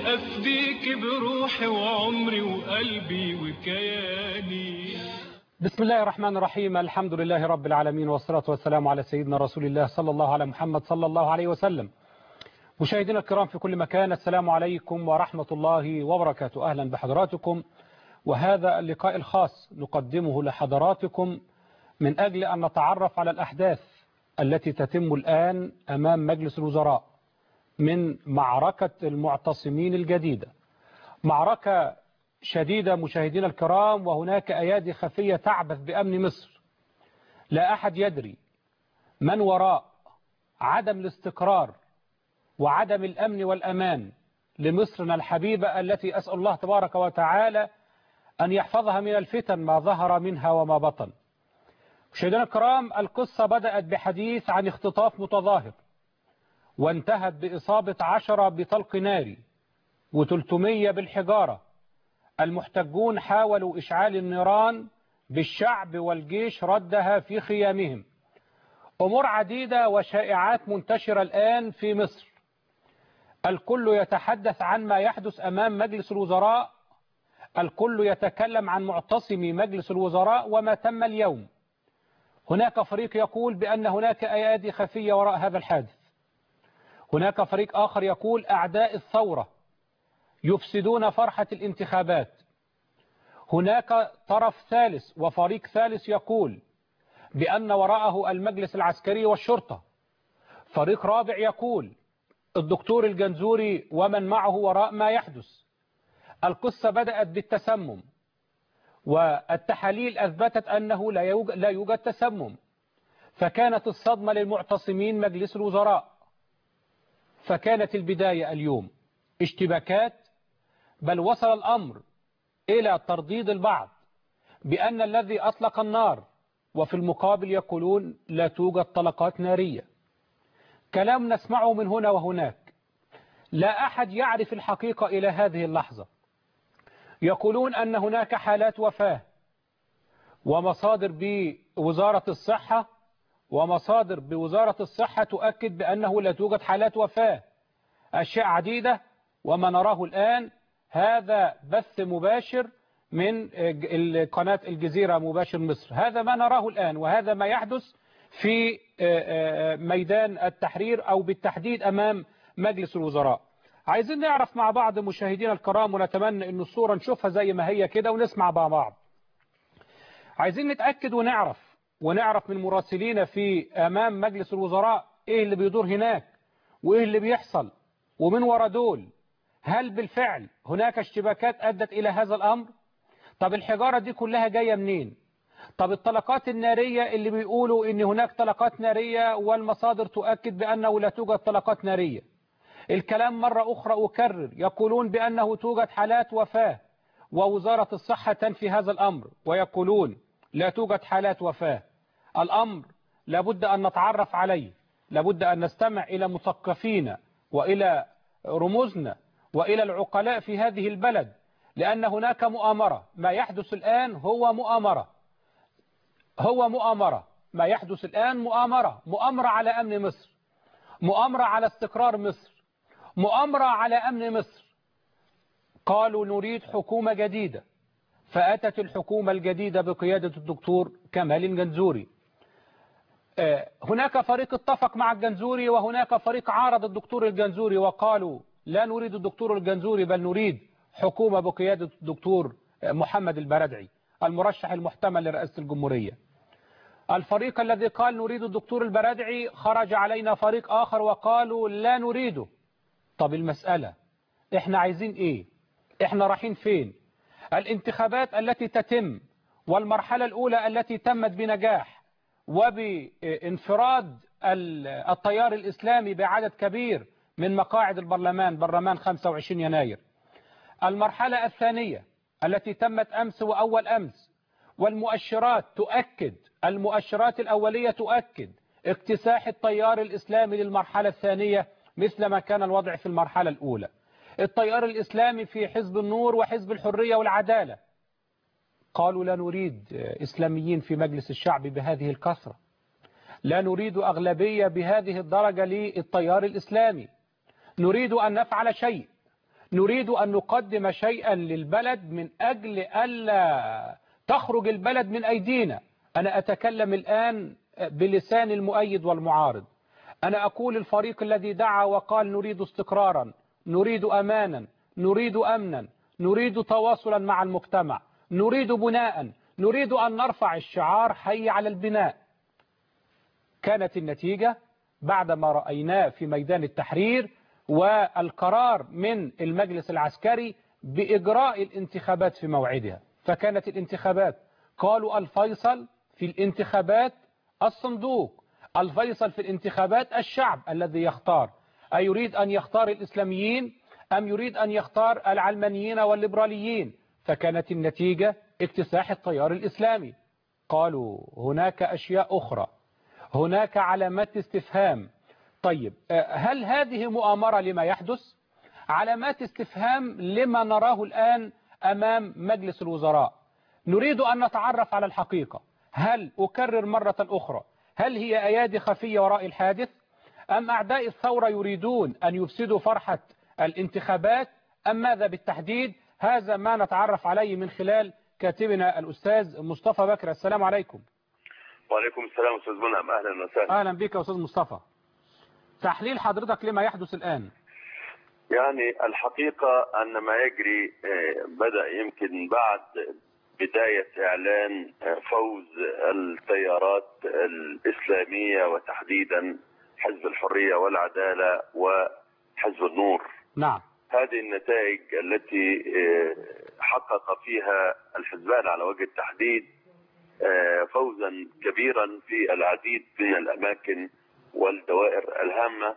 أفديك بروحي وعمري وقلبي وكياني بسم الله الرحمن الرحيم الحمد لله رب العالمين والصلاة والسلام على سيدنا رسول الله صلى الله على محمد صلى الله عليه وسلم مشاهدينا الكرام في كل مكان السلام عليكم ورحمة الله وبركاته أهلا بحضراتكم وهذا اللقاء الخاص نقدمه لحضراتكم من أجل أن نتعرف على الأحداث التي تتم الآن أمام مجلس الوزراء من معركة المعتصمين الجديدة معركة شديدة مشاهدينا الكرام وهناك أيادي خفية تعبث بأمن مصر لا أحد يدري من وراء عدم الاستقرار وعدم الأمن والأمان لمصرنا الحبيبة التي أسأل الله تبارك وتعالى أن يحفظها من الفتن ما ظهر منها وما بطن مشاهدينا الكرام القصة بدأت بحديث عن اختطاف متظاهر وانتهت بإصابة عشرة بطلق ناري وتلتمية بالحجارة المحتجون حاولوا إشعال النيران بالشعب والجيش ردها في خيامهم أمور عديدة وشائعات منتشرة الآن في مصر الكل يتحدث عن ما يحدث أمام مجلس الوزراء الكل يتكلم عن معتصمي مجلس الوزراء وما تم اليوم هناك فريق يقول بأن هناك أيادي خفية وراء هذا الحادث هناك فريق آخر يقول أعداء الثورة يفسدون فرحة الانتخابات هناك طرف ثالث وفريق ثالث يقول بأن وراءه المجلس العسكري والشرطة فريق رابع يقول الدكتور الجنزوري ومن معه وراء ما يحدث القصة بدأت بالتسمم والتحاليل أثبتت أنه لا يوجد, لا يوجد تسمم فكانت الصدمة للمعتصمين مجلس الوزراء فكانت البداية اليوم اشتباكات بل وصل الأمر إلى ترديد البعض بأن الذي أطلق النار وفي المقابل يقولون لا توجد طلقات نارية كلام نسمعه من هنا وهناك لا أحد يعرف الحقيقة إلى هذه اللحظة يقولون أن هناك حالات وفاة ومصادر بوزارة الصحة ومصادر بوزارة الصحة تؤكد بأنه لا توجد حالات وفاة أشياء عديدة وما نراه الآن هذا بث مباشر من قناة الجزيرة مباشر مصر هذا ما نراه الآن وهذا ما يحدث في ميدان التحرير أو بالتحديد أمام مجلس الوزراء عايزين نعرف مع بعض مشاهدينا الكرام ونتمنى أن الصورة نشوفها زي ما هي كده ونسمع مع بعض عايزين نتأكد ونعرف ونعرف من مراسلين في أمام مجلس الوزراء إيه اللي بيدور هناك وإيه اللي بيحصل ومن ورا دول هل بالفعل هناك اشتباكات أدت إلى هذا الأمر طب الحجارة دي كلها جاية منين طب الطلقات النارية اللي بيقولوا ان هناك طلقات نارية والمصادر تؤكد بأنه لا توجد طلقات نارية الكلام مرة أخرى أكرر يقولون بأنه توجد حالات وفاة ووزارة الصحة تنفي هذا الأمر ويقولون لا توجد حالات وفاة الأمر لابد أن نتعرف عليه لابد أن نستمع إلى مثقفين وإلى رموزنا وإلى العقلاء في هذه البلد لأن هناك مؤامرة ما يحدث الآن هو مؤامرة هو مؤامرة ما يحدث الآن مؤامرة مؤامرة على أمن مصر مؤامرة على استقرار مصر مؤامرة على أمن مصر قالوا نريد حكومة جديدة فأتت الحكومة الجديدة بقيادة الدكتور كمال الجنزوري هناك فريق اتفق مع الجنزوري وهناك فريق عارض الدكتور الجنزوري وقالوا لا نريد الدكتور الجنزوري بل نريد حكومة بقيادة الدكتور محمد البردعي المرشح المحتمل لرئاسة الجمهورية الفريق الذي قال نريد الدكتور البردعي خرج علينا فريق آخر وقالوا لا نريده طب المسألة احنا عايزين ايه احنا رايحين فين الانتخابات التي تتم والمرحلة الأولى التي تمت بنجاح وبانفراد التيار الإسلامي بعدد كبير من مقاعد البرلمان برلمان 25 يناير المرحلة الثانية التي تمت أمس وأول أمس والمؤشرات تؤكد المؤشرات الأولية تؤكد اكتساح التيار الإسلامي للمرحلة الثانية مثل ما كان الوضع في المرحلة الأولى التيار الإسلامي في حزب النور وحزب الحرية والعدالة قالوا لا نريد إسلاميين في مجلس الشعب بهذه الكثرة لا نريد أغلبية بهذه الدرجة للتيار الإسلامي نريد أن نفعل شيء نريد أن نقدم شيئا للبلد من أجل ألا تخرج البلد من أيدينا أنا أتكلم الآن بلسان المؤيد والمعارض أنا أقول الفريق الذي دعا وقال نريد استقرارا نريد أمانا نريد أمنا نريد تواصلا مع المجتمع نريد بناء نريد أن نرفع الشعار حي على البناء كانت النتيجة بعدما رأيناه في ميدان التحرير والقرار من المجلس العسكري بإجراء الانتخابات في موعدها فكانت الانتخابات قالوا الفيصل في الانتخابات الصندوق الفيصل في الانتخابات الشعب الذي يختار أيريد أن يختار الإسلاميين أم يريد أن يختار العلمانيين والليبراليين فكانت النتيجة اكتساح التيار الإسلامي قالوا هناك أشياء أخرى هناك علامات استفهام طيب هل هذه مؤامرة لما يحدث علامات استفهام لما نراه الآن أمام مجلس الوزراء نريد أن نتعرف على الحقيقة هل أكرر مرة أخرى هل هي أيادي خفية وراء الحادث أم أعداء الثورة يريدون أن يفسدوا فرحة الانتخابات أم ماذا بالتحديد هذا ما نتعرف عليه من خلال كاتبنا الأستاذ مصطفى بكر السلام عليكم وعليكم السلام أستاذ منعم أهلا وسهلا أهلا بك يا أستاذ مصطفى تحليل حضرتك لما يحدث الآن يعني الحقيقة أن ما يجري بدأ يمكن بعد بداية إعلان فوز التيارات الإسلامية وتحديدا حزب الحرية والعدالة وحزب النور نعم هذه النتائج التي حقق فيها الحزبان على وجه التحديد فوزا كبيرا في العديد من الأماكن والدوائر الهامة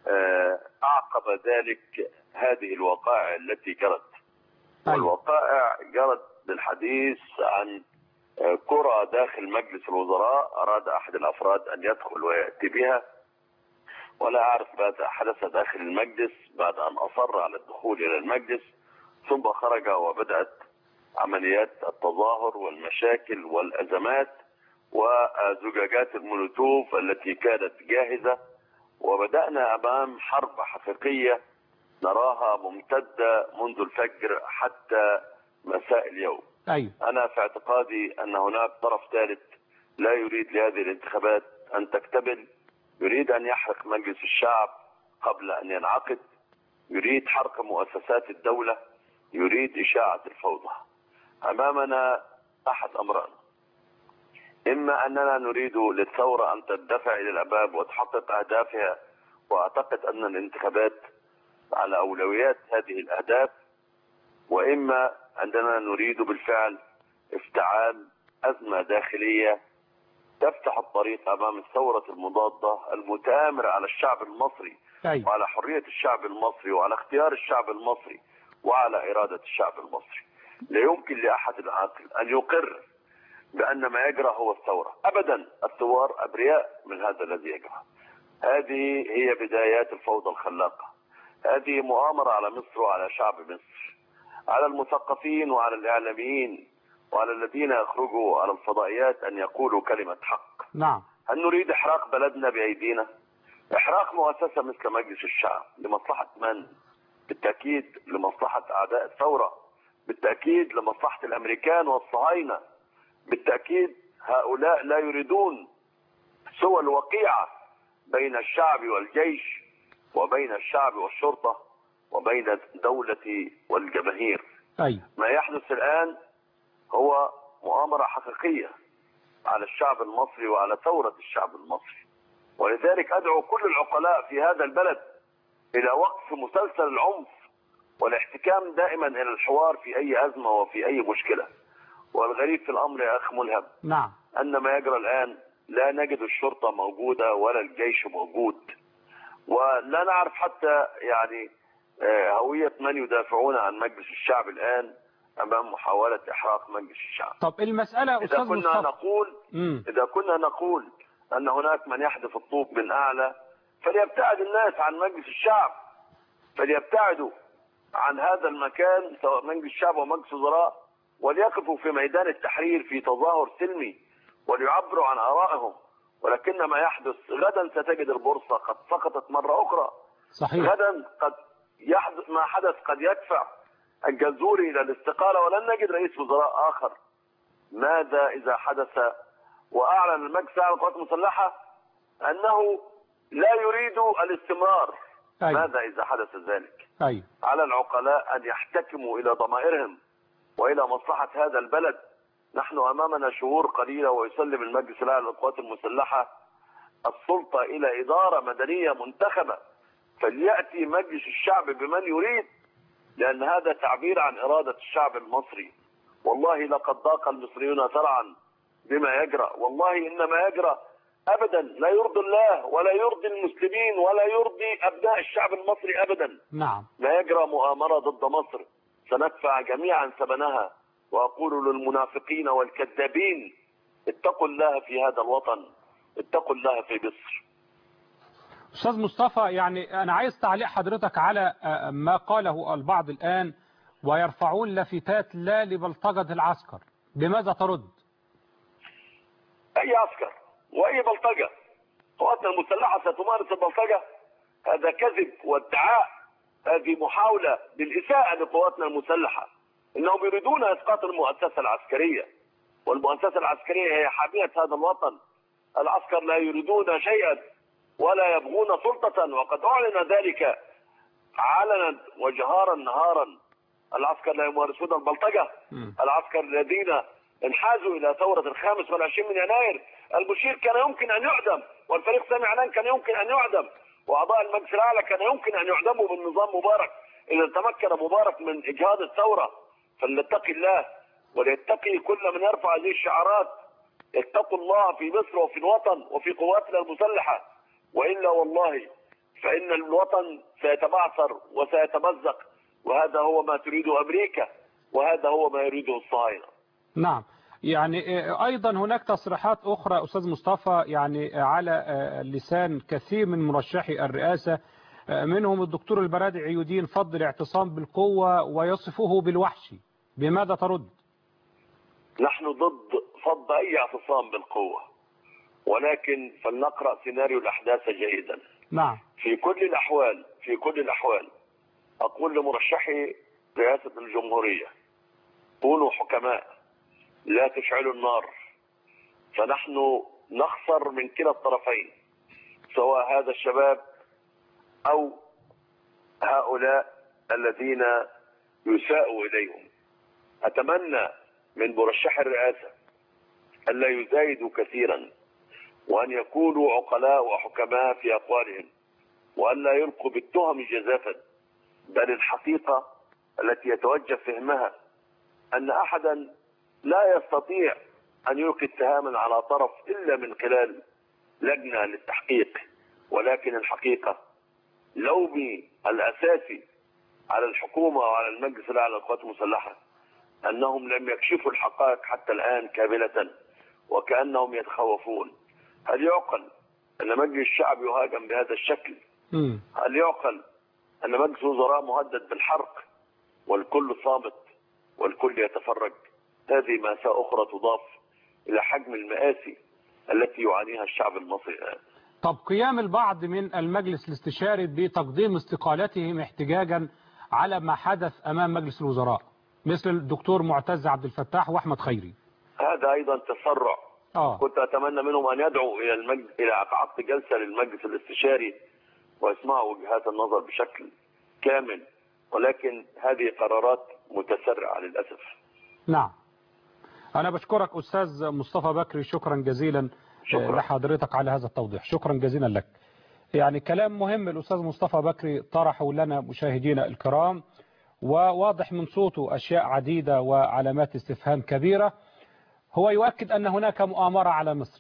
أعقب ذلك هذه الوقائع التي جرت والوقائع جرت بالحديث عن كرة داخل مجلس الوزراء أراد أحد الأفراد أن يدخل ويأتي بها ولا أعرف ماذا حدث داخل المجلس بعد أن أصر على الدخول إلى المجلس ثم خرج وبدأت عمليات التظاهر والمشاكل والأزمات وزجاجات المولوتوف التي كانت جاهزة وبدأنا أمام حرب حقيقية نراها ممتدة منذ الفجر حتى مساء اليوم أيوة. أنا في اعتقادي أن هناك طرف ثالث لا يريد لهذه الانتخابات أن تكتمل يريد أن يحرق مجلس الشعب قبل أن ينعقد يريد حرق مؤسسات الدولة يريد إشاعة الفوضى أمامنا أحد أمران إما أننا نريد للثورة أن تندفع إلى الأباب وتحقق أهدافها وأعتقد أن الانتخابات على أولويات هذه الأهداف وإما أننا نريد بالفعل افتعال أزمة داخلية تفتح الطريق أمام الثورة المضادة المتآمرة على الشعب المصري أيوة. وعلى حرية الشعب المصري وعلى اختيار الشعب المصري وعلى إرادة الشعب المصري لا يمكن لأحد العاقل أن يقر بأن ما يجرى هو الثورة أبدا الثوار أبرياء من هذا الذي يجرى هذه هي بدايات الفوضى الخلاقة هذه مؤامرة على مصر وعلى شعب مصر على المثقفين وعلى الإعلاميين وعلى الذين يخرجوا على الفضائيات أن يقولوا كلمة حق نعم هل نريد إحراق بلدنا بأيدينا إحراق مؤسسة مثل مجلس الشعب لمصلحة من بالتأكيد لمصلحة أعداء الثورة بالتأكيد لمصلحة الأمريكان والصهاينة بالتأكيد هؤلاء لا يريدون سوى الوقيعة بين الشعب والجيش وبين الشعب والشرطة وبين الدولة والجماهير أيوة. ما يحدث الآن هو مؤامرة حقيقية على الشعب المصري وعلى ثورة الشعب المصري ولذلك أدعو كل العقلاء في هذا البلد إلى وقف مسلسل العنف والاحتكام دائما إلى الحوار في أي أزمة وفي أي مشكلة والغريب في الأمر يا أخ ملهم نعم أن ما يجرى الآن لا نجد الشرطة موجودة ولا الجيش موجود ولا نعرف حتى يعني هوية من يدافعون عن مجلس الشعب الآن أمام محاولة إحراق مجلس الشعب طب المسألة إذا أستاذ كنا مصطفى نقول مم. إذا كنا نقول أن هناك من يحدف الطوب من أعلى فليبتعد الناس عن مجلس الشعب فليبتعدوا عن هذا المكان سواء مجلس الشعب ومجلس الوزراء وليقفوا في ميدان التحرير في تظاهر سلمي وليعبروا عن آرائهم ولكن ما يحدث غدا ستجد البورصة قد سقطت مرة أخرى صحيح غدا قد يحدث ما حدث قد يدفع الجزوري إلى الاستقالة ولن نجد رئيس وزراء آخر ماذا إذا حدث وأعلن المجلس الأعلى للقوات المسلحة أنه لا يريد الاستمرار أيوة. ماذا إذا حدث ذلك أيوة. على العقلاء أن يحتكموا إلى ضمائرهم وإلى مصلحة هذا البلد نحن أمامنا شهور قليلة ويسلم المجلس الأعلى للقوات المسلحة السلطة إلى إدارة مدنية منتخبة فليأتي مجلس الشعب بمن يريد لأن هذا تعبير عن إرادة الشعب المصري والله لقد ضاق المصريون ذرعا بما يجرى والله إن ما يجرى أبدا لا يرضي الله ولا يرضي المسلمين ولا يرضي أبناء الشعب المصري أبدا نعم لا يجرى مؤامرة ضد مصر سندفع جميعا ثمنها وأقول للمنافقين والكذابين اتقوا الله في هذا الوطن اتقوا الله في مصر أستاذ مصطفى يعني أنا عايز تعليق حضرتك على آه، ما قاله البعض الآن ويرفعون لافتات لا لبلطجة العسكر بماذا ترد؟ أي عسكر وأي بلطجة قواتنا المسلحة ستمارس البلطجة هذا كذب وادعاء هذه محاولة بالإساءة لقواتنا المسلحة إنهم يريدون إسقاط المؤسسة العسكرية والمؤسسة العسكرية هي حامية هذا الوطن العسكر لا يريدون شيئا ولا يبغون سلطة وقد أعلن ذلك علنا وجهارا نهارا العسكر لا يمارسون البلطجة مم. العسكر الذين انحازوا إلى ثورة الخامس والعشرين من يناير المشير كان يمكن أن يعدم والفريق سامي علان كان يمكن أن يعدم وأعضاء المجلس الأعلى كان يمكن أن يعدموا بالنظام مبارك إذا تمكن مبارك من إجهاض الثورة فلنتقي الله وليتقي كل من يرفع هذه الشعارات اتقوا الله في مصر وفي الوطن وفي قواتنا المسلحة وإلا والله فإن الوطن سيتبعثر وسيتمزق وهذا هو ما تريده أمريكا وهذا هو ما يريده الصهاينة نعم يعني آه، أيضا هناك تصريحات أخرى أستاذ مصطفى يعني آه، على آه، لسان كثير من مرشحي الرئاسة آه، منهم الدكتور البرادعي عيودين فضل الاعتصام بالقوة ويصفه بالوحشي بماذا ترد؟ نحن ضد فض أي اعتصام بالقوة ولكن فلنقرأ سيناريو الأحداث جيدا نعم في كل الأحوال في كل الأحوال أقول لمرشحي رئاسة الجمهورية كونوا حكماء لا تشعلوا النار فنحن نخسر من كلا الطرفين سواء هذا الشباب أو هؤلاء الذين يساء إليهم أتمنى من مرشح الرئاسة ألا يزايدوا كثيرا وأن يكونوا عقلاء وحكماء في أقوالهم وألا يلقوا بالتهم جزافا بل الحقيقة التي يتوجه فهمها أن أحدا لا يستطيع أن يلقي اتهاما على طرف إلا من خلال لجنة للتحقيق ولكن الحقيقة لومي الأساسي على الحكومة وعلى المجلس الأعلى للقوات المسلحة أنهم لم يكشفوا الحقائق حتى الآن كاملة وكأنهم يتخوفون هل يعقل أن مجلس الشعب يهاجم بهذا الشكل مم. هل يعقل أن مجلس الوزراء مهدد بالحرق والكل صامت والكل يتفرج هذه مأساة أخرى تضاف إلى حجم المآسي التي يعانيها الشعب المصري الآن طب قيام البعض من المجلس الاستشاري بتقديم استقالتهم احتجاجا على ما حدث أمام مجلس الوزراء مثل الدكتور معتز عبد الفتاح وأحمد خيري هذا أيضا تسرع آه. كنت أتمنى منهم أن يدعوا إلى المجلس إلى عقد جلسة للمجلس الاستشاري ويسمعوا وجهات النظر بشكل كامل ولكن هذه قرارات متسرعة للأسف نعم أنا بشكرك أستاذ مصطفى بكري شكرا جزيلا شكرا. لحضرتك على هذا التوضيح شكرا جزيلا لك يعني كلام مهم الأستاذ مصطفى بكري طرحه لنا مشاهدينا الكرام وواضح من صوته أشياء عديدة وعلامات استفهام كبيرة هو يؤكد أن هناك مؤامرة على مصر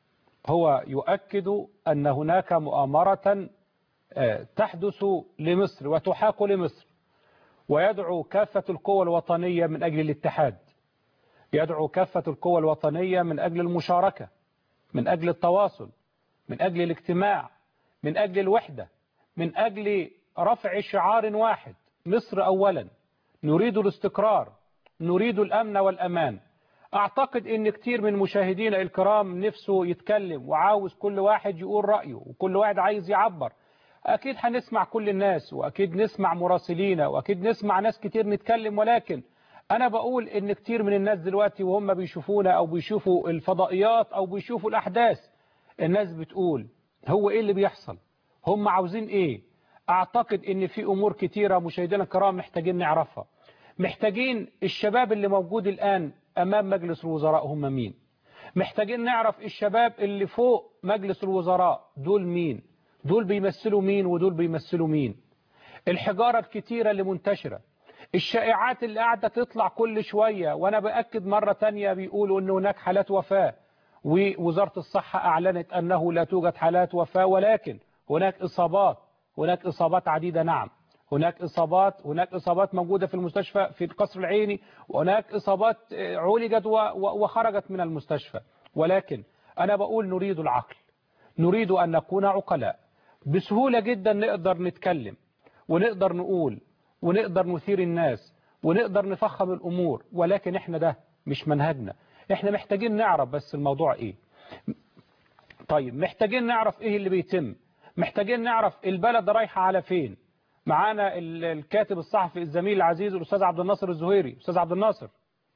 هو يؤكد أن هناك مؤامرة آه، تحدث لمصر وتحاك لمصر ويدعو كافة القوى الوطنية من أجل الاتحاد يدعو كافة القوى الوطنية من أجل المشاركة من أجل التواصل من أجل الاجتماع من أجل الوحدة من أجل رفع شعار واحد مصر أولا نريد الاستقرار نريد الأمن والأمان أعتقد أن كتير من مشاهدينا الكرام نفسه يتكلم وعاوز كل واحد يقول رأيه وكل واحد عايز يعبر أكيد هنسمع كل الناس وأكيد نسمع مراسلينا وأكيد نسمع ناس كتير نتكلم ولكن أنا بقول إن كتير من الناس دلوقتي وهم بيشوفونا أو بيشوفوا الفضائيات أو بيشوفوا الأحداث الناس بتقول هو إيه اللي بيحصل هم عاوزين إيه أعتقد إن في أمور كتيرة مشاهدينا الكرام محتاجين نعرفها محتاجين الشباب اللي موجود الآن أمام مجلس الوزراء هم مين محتاجين نعرف الشباب اللي فوق مجلس الوزراء دول مين دول بيمثلوا مين ودول بيمثلوا مين الحجارة الكتيرة اللي منتشرة الشائعات اللي قاعدة تطلع كل شوية وأنا بأكد مرة تانية بيقولوا أن هناك حالات وفاة ووزارة الصحة أعلنت أنه لا توجد حالات وفاة ولكن هناك إصابات هناك إصابات عديدة نعم هناك إصابات هناك إصابات موجودة في المستشفى في القصر العيني وهناك إصابات عولجت وخرجت من المستشفى ولكن أنا بقول نريد العقل نريد أن نكون عقلاء بسهولة جدا نقدر نتكلم ونقدر نقول ونقدر نثير الناس ونقدر نفخم الأمور ولكن احنا ده مش منهجنا احنا محتاجين نعرف بس الموضوع ايه طيب محتاجين نعرف ايه اللي بيتم محتاجين نعرف البلد رايحة على فين معانا الكاتب الصحفي الزميل العزيز الأستاذ عبد الناصر الزهيري أستاذ عبد الناصر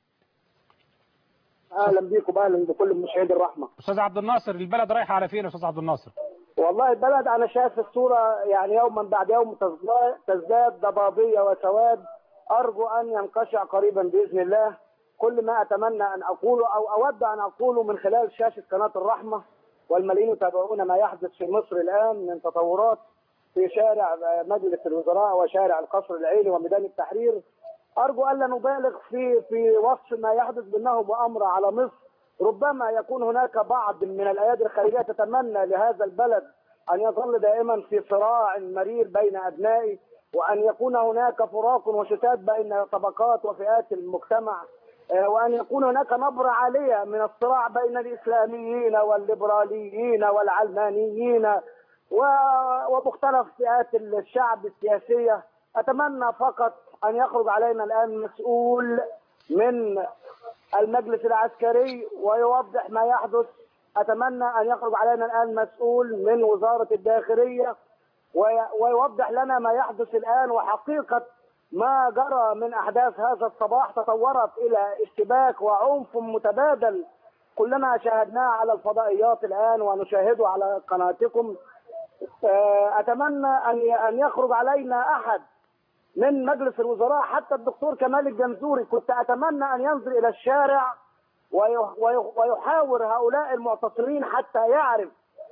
اهلا بيكم اهلا بكل مشاهدي الرحمه أستاذ عبد الناصر البلد رايحة على فين يا أستاذ عبد الناصر والله البلد انا شايف الصوره يعني يوما بعد يوم تزداد- تزداد ضبابيه وسواد ارجو ان ينقشع قريبا باذن الله كل ما اتمنى ان اقوله او اود ان اقوله من خلال شاشه قناه الرحمه والملايين يتابعون ما يحدث في مصر الان من تطورات في شارع مجلس الوزراء وشارع القصر العيني وميدان التحرير ارجو الا نبالغ في في وصف ما يحدث بانه مؤامره على مصر ربما يكون هناك بعض من الايادي الخارجيه تتمنى لهذا البلد ان يظل دائما في صراع مرير بين ابنائه وان يكون هناك فراق وشتات بين طبقات وفئات المجتمع آه، وان يكون هناك نبره عاليه من الصراع بين الاسلاميين والليبراليين والعلمانيين و- ومختلف فئات الشعب السياسيه اتمنى فقط ان يخرج علينا الان مسؤول من المجلس العسكري ويوضح ما يحدث اتمنى ان يخرج علينا الان مسؤول من وزاره الداخليه وي- ويوضح لنا ما يحدث الان وحقيقه ما جرى من احداث هذا الصباح تطورت الى اشتباك وعنف متبادل كلنا شاهدناه على الفضائيات الان ونشاهده على قناتكم آه، اتمنى ان ان يخرج علينا احد من مجلس الوزراء حتى الدكتور كمال الجنزوري كنت اتمنى ان ينزل الى الشارع وي- وي- ويحاور هؤلاء المعتصمين حتى يعرف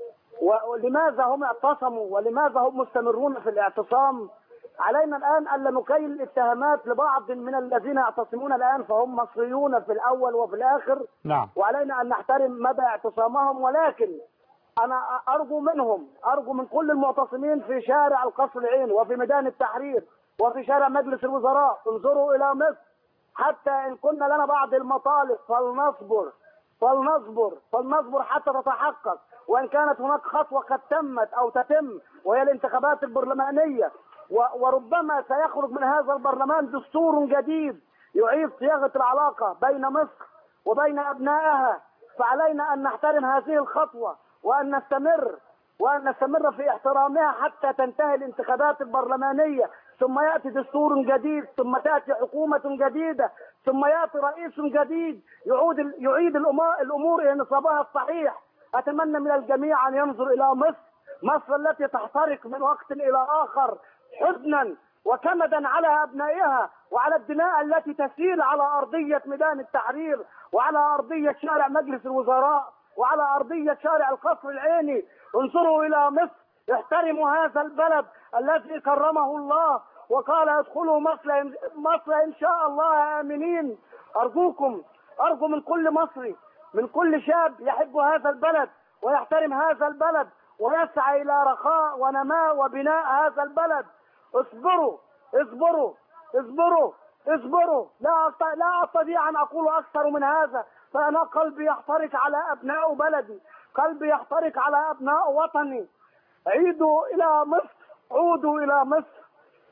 ولماذا هم اعتصموا ولماذا هم مستمرون في الاعتصام علينا الان الا نكيل الاتهامات لبعض من الذين يعتصمون الان فهم مصريون في الاول وفي الاخر نعم وعلينا ان نحترم مدى اعتصامهم ولكن انا ارجو منهم ارجو من كل المعتصمين في شارع القصر العين وفي ميدان التحرير وفي شارع مجلس الوزراء انظروا الى مصر حتى ان كنا لنا بعض المطالب فلنصبر فلنصبر فلنصبر حتى تتحقق وان كانت هناك خطوه قد تمت او تتم وهي الانتخابات البرلمانيه و- وربما سيخرج من هذا البرلمان دستور جديد يعيد صياغه العلاقه بين مصر وبين ابنائها فعلينا ان نحترم هذه الخطوه وان نستمر وان نستمر في احترامها حتى تنتهي الانتخابات البرلمانيه ثم ياتي دستور جديد ثم تاتي حكومه جديده ثم ياتي رئيس جديد يعود يعيد الأما- الامور الى نصابها الصحيح اتمنى من الجميع ان ينظر الى مصر مصر التي تحترق من وقت الى اخر حزنا وكمدا على ابنائها وعلى الدماء التي تسيل على ارضيه ميدان التحرير وعلى ارضيه شارع مجلس الوزراء وعلى ارضيه شارع القصر العيني انظروا الى مصر احترموا هذا البلد الذي كرمه الله وقال ادخلوا مصر مصر ان شاء الله امنين ارجوكم ارجو من كل مصري من كل شاب يحب هذا البلد ويحترم هذا البلد ويسعى الى رخاء ونماء وبناء هذا البلد اصبروا اصبروا اصبروا اصبروا لا أست- لا استطيع ان اقول اكثر من هذا فانا قلبي يحترق على ابناء بلدي قلبي يحترق على ابناء وطني عيدوا الى مصر عودوا الى مصر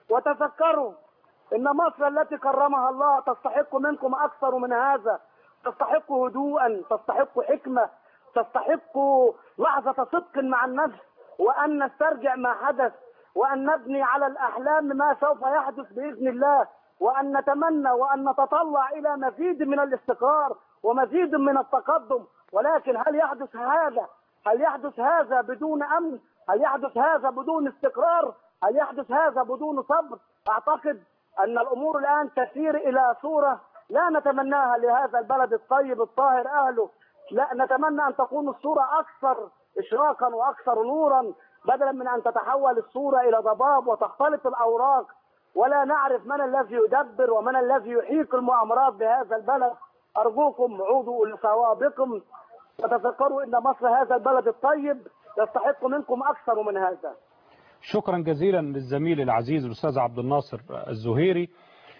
وتذكروا ان مصر التي كرمها الله تستحق منكم اكثر من هذا تستحق هدوءا تستحق حكمه تستحق لحظه صدق مع النفس وان نسترجع ما حدث وأن نبني على الأحلام ما سوف يحدث بإذن الله وأن نتمنى وأن نتطلع إلى مزيد من الاستقرار ومزيد من التقدم ولكن هل يحدث هذا هل يحدث هذا بدون أمن هل يحدث هذا بدون استقرار هل يحدث هذا بدون صبر أعتقد أن الأمور الآن تسير إلى صورة لا نتمناها لهذا البلد الطيب الطاهر أهله لا نتمنى أن تكون الصورة أكثر إشراقا وأكثر نورا بدلا من أن تتحول الصورة إلى ضباب وتختلط الأوراق ولا نعرف من الذي يدبر ومن الذي يحيق المؤامرات بهذا البلد أرجوكم عودوا إلى صوابكم وتذكروا أن مصر هذا البلد الطيب يستحق منكم أكثر من هذا شكرا جزيلا للزميل العزيز الأستاذ عبد الناصر الزهيري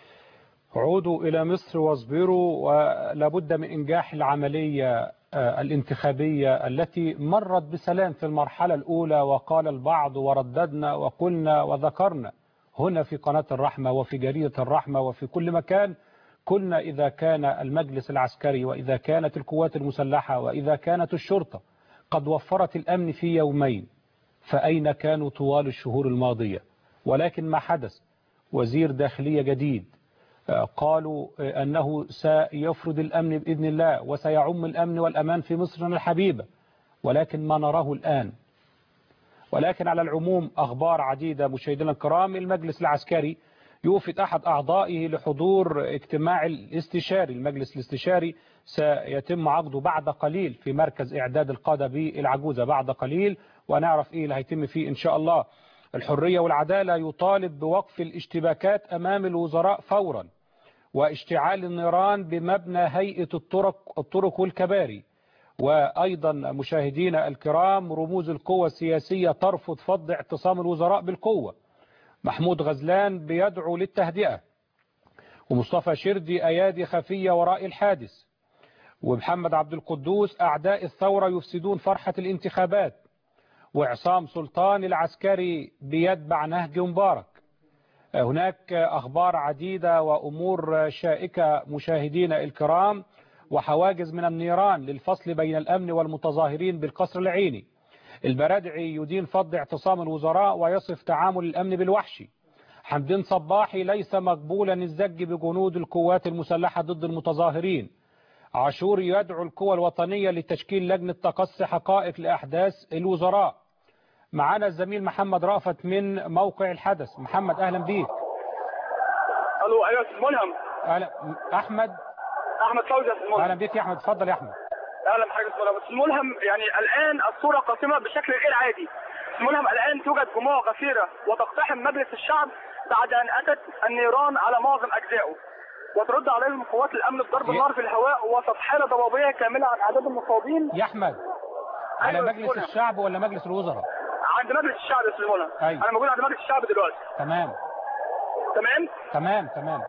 عودوا إلى مصر واصبروا ولابد من إنجاح العملية الانتخابية التي مرت بسلام في المرحلة الأولى وقال البعض ورددنا وقلنا وذكرنا هنا في قناة الرحمة وفي جريدة الرحمة وفي كل مكان قلنا إذا كان المجلس العسكري وإذا كانت القوات المسلحة وإذا كانت الشرطة قد وفرت الأمن في يومين فأين كانوا طوال الشهور الماضية ولكن ما حدث وزير داخلية جديد قالوا أنه سيفرض الأمن بإذن الله وسيعم الأمن والأمان في مصرنا الحبيبة ولكن ما نراه الآن ولكن على العموم أخبار عديدة مشاهدينا الكرام المجلس العسكري يوفد أحد أعضائه لحضور اجتماع الاستشاري المجلس الاستشاري سيتم عقده بعد قليل في مركز إعداد القادة بالعجوزة بعد قليل ونعرف إيه اللي هيتم فيه إن شاء الله الحرية والعدالة يطالب بوقف الاشتباكات أمام الوزراء فورا واشتعال النيران بمبنى هيئة الطرق, الطرق والكباري وأيضا مشاهدينا الكرام رموز القوى السياسية ترفض فض اعتصام الوزراء بالقوة محمود غزلان بيدعو للتهدئة ومصطفى شردي أيادي خفية وراء الحادث ومحمد عبد القدوس أعداء الثورة يفسدون فرحة الانتخابات وعصام سلطان العسكري بيتبع نهج مبارك هناك أخبار عديدة وأمور شائكة مشاهدينا الكرام وحواجز من النيران للفصل بين الأمن والمتظاهرين بالقصر العيني البرادعي يدين فض اعتصام الوزراء ويصف تعامل الأمن بالوحشي حمدين صباحي ليس مقبولا الزج بجنود القوات المسلحة ضد المتظاهرين عاشور يدعو القوى الوطنية لتشكيل لجنة تقصي حقائق لأحداث الوزراء معنا الزميل محمد رافت من موقع الحدث محمد أهلا بيك الو ايوه استاذ ملهم أهلا أحمد احمد فوزي استاذ ملهم أهلا بيك يا أحمد اتفضل يا أحمد اهلا بحضرتك استاذ ملهم استاذ ملهم يعني الان الصوره قاسمه بشكل غير عادي استاذ ملهم الان توجد جموع غفيره وتقتحم مجلس الشعب بعد ان اتت النيران على معظم اجزائه وترد عليهم قوات الامن بضرب ي- النار في الهواء وسط حاله ضبابيه كامله عن اعداد المصابين يا أحمد على أيوة، مجلس قولها. الشعب ولا مجلس الوزراء عند مجلس الشعب يا استاذ ملهم أيوة. انا موجود عند مجلس الشعب دلوقتي تمام تمام تمام تمام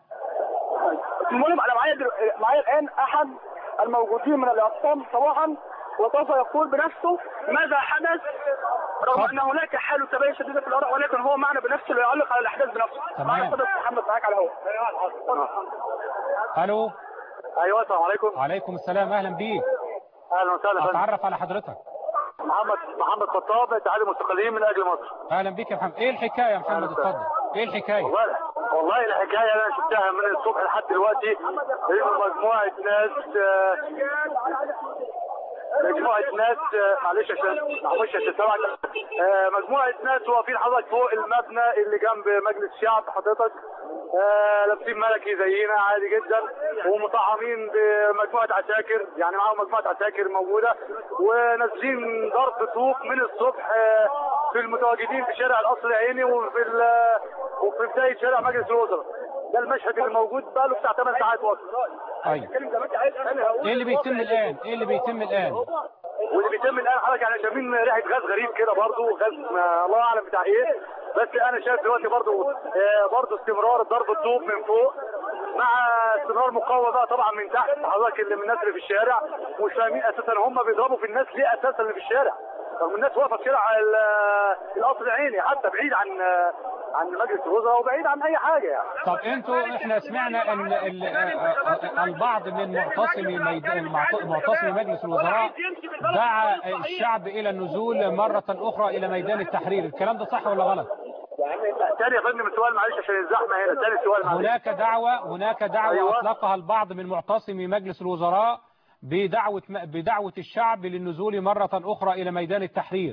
المهم انا معايا دل... معايا الان احد الموجودين من الاعتصام صباحا وسوف يقول بنفسه ماذا حدث رغم اتفضل. ان هناك حاله تباين شديده في الاراء ولكن هو معنا بنفسه ليعلق على الاحداث بنفسه تمام. معنا اتفضل يا محمد معاك على الهواء ألو ايوه السلام عليكم عليكم السلام أهلا بيك اهلا وسهلا فندم. أتعرف على حضرتك محمد محمد خطاب اتحاد المستقلين من اجل مصر أهلا بيك يا محمد إيه الحكاية يا محمد اتفضل إيه الحكاية والله والله الحكايه انا شفتها من الصبح لحد دلوقتي انه مجموعه ناس آه، مجموعة ناس آه، معلش عشان معلش عشان سامعك آه، مجموعة ناس واقفين حضرتك فوق المبنى اللي جنب مجلس الشعب حضرتك آه، لابسين ملكي زينا عادي جدا ومطعمين بمجموعة عساكر يعني معاهم مجموعة عساكر موجودة ونازلين ضرب طوق من الصبح آه، في المتواجدين في شارع القصر العيني وفي ال- وفي بداية شارع مجلس الوزراء ده المشهد اللي موجود بقاله بتاع 8 ساعات واصل أيوة إيه اللي بيتم الآن إيه اللي بيتم الآن واللي بيتم الان حضرتك يعني شايفين ريحه غاز غريب كده برضه غاز ما الله اعلم بتاع ايه بس انا شايف دلوقتي برضه آه برضه استمرار ضرب الطوب من فوق مع استمرار مقاومه بقى طبعا من تحت حضرتك اللي من الناس اللي في الشارع مش فاهمين اساسا هم بيضربوا في الناس ليه اساسا اللي في الشارع رغم الناس واقفه في شارع ال- القصر العيني حتى بعيد عن عن مجلس الوزراء وبعيد عن اي حاجه يعني طب انتوا احنا سمعنا ان ال- آه، البعض من معتصمي ميد- المعت- معتصمي مجلس الوزراء دعا الشعب الى النزول مرة اخرى الى ميدان التحرير الكلام ده صح ولا غلط تاني يا فندم السؤال معلش عشان الزحمه هنا تاني السؤال معلش هناك دعوة هناك دعوة أيوة. أطلقها البعض من معتصمي مجلس الوزراء بدعوة بدعوة الشعب للنزول مرة أخرى إلى ميدان التحرير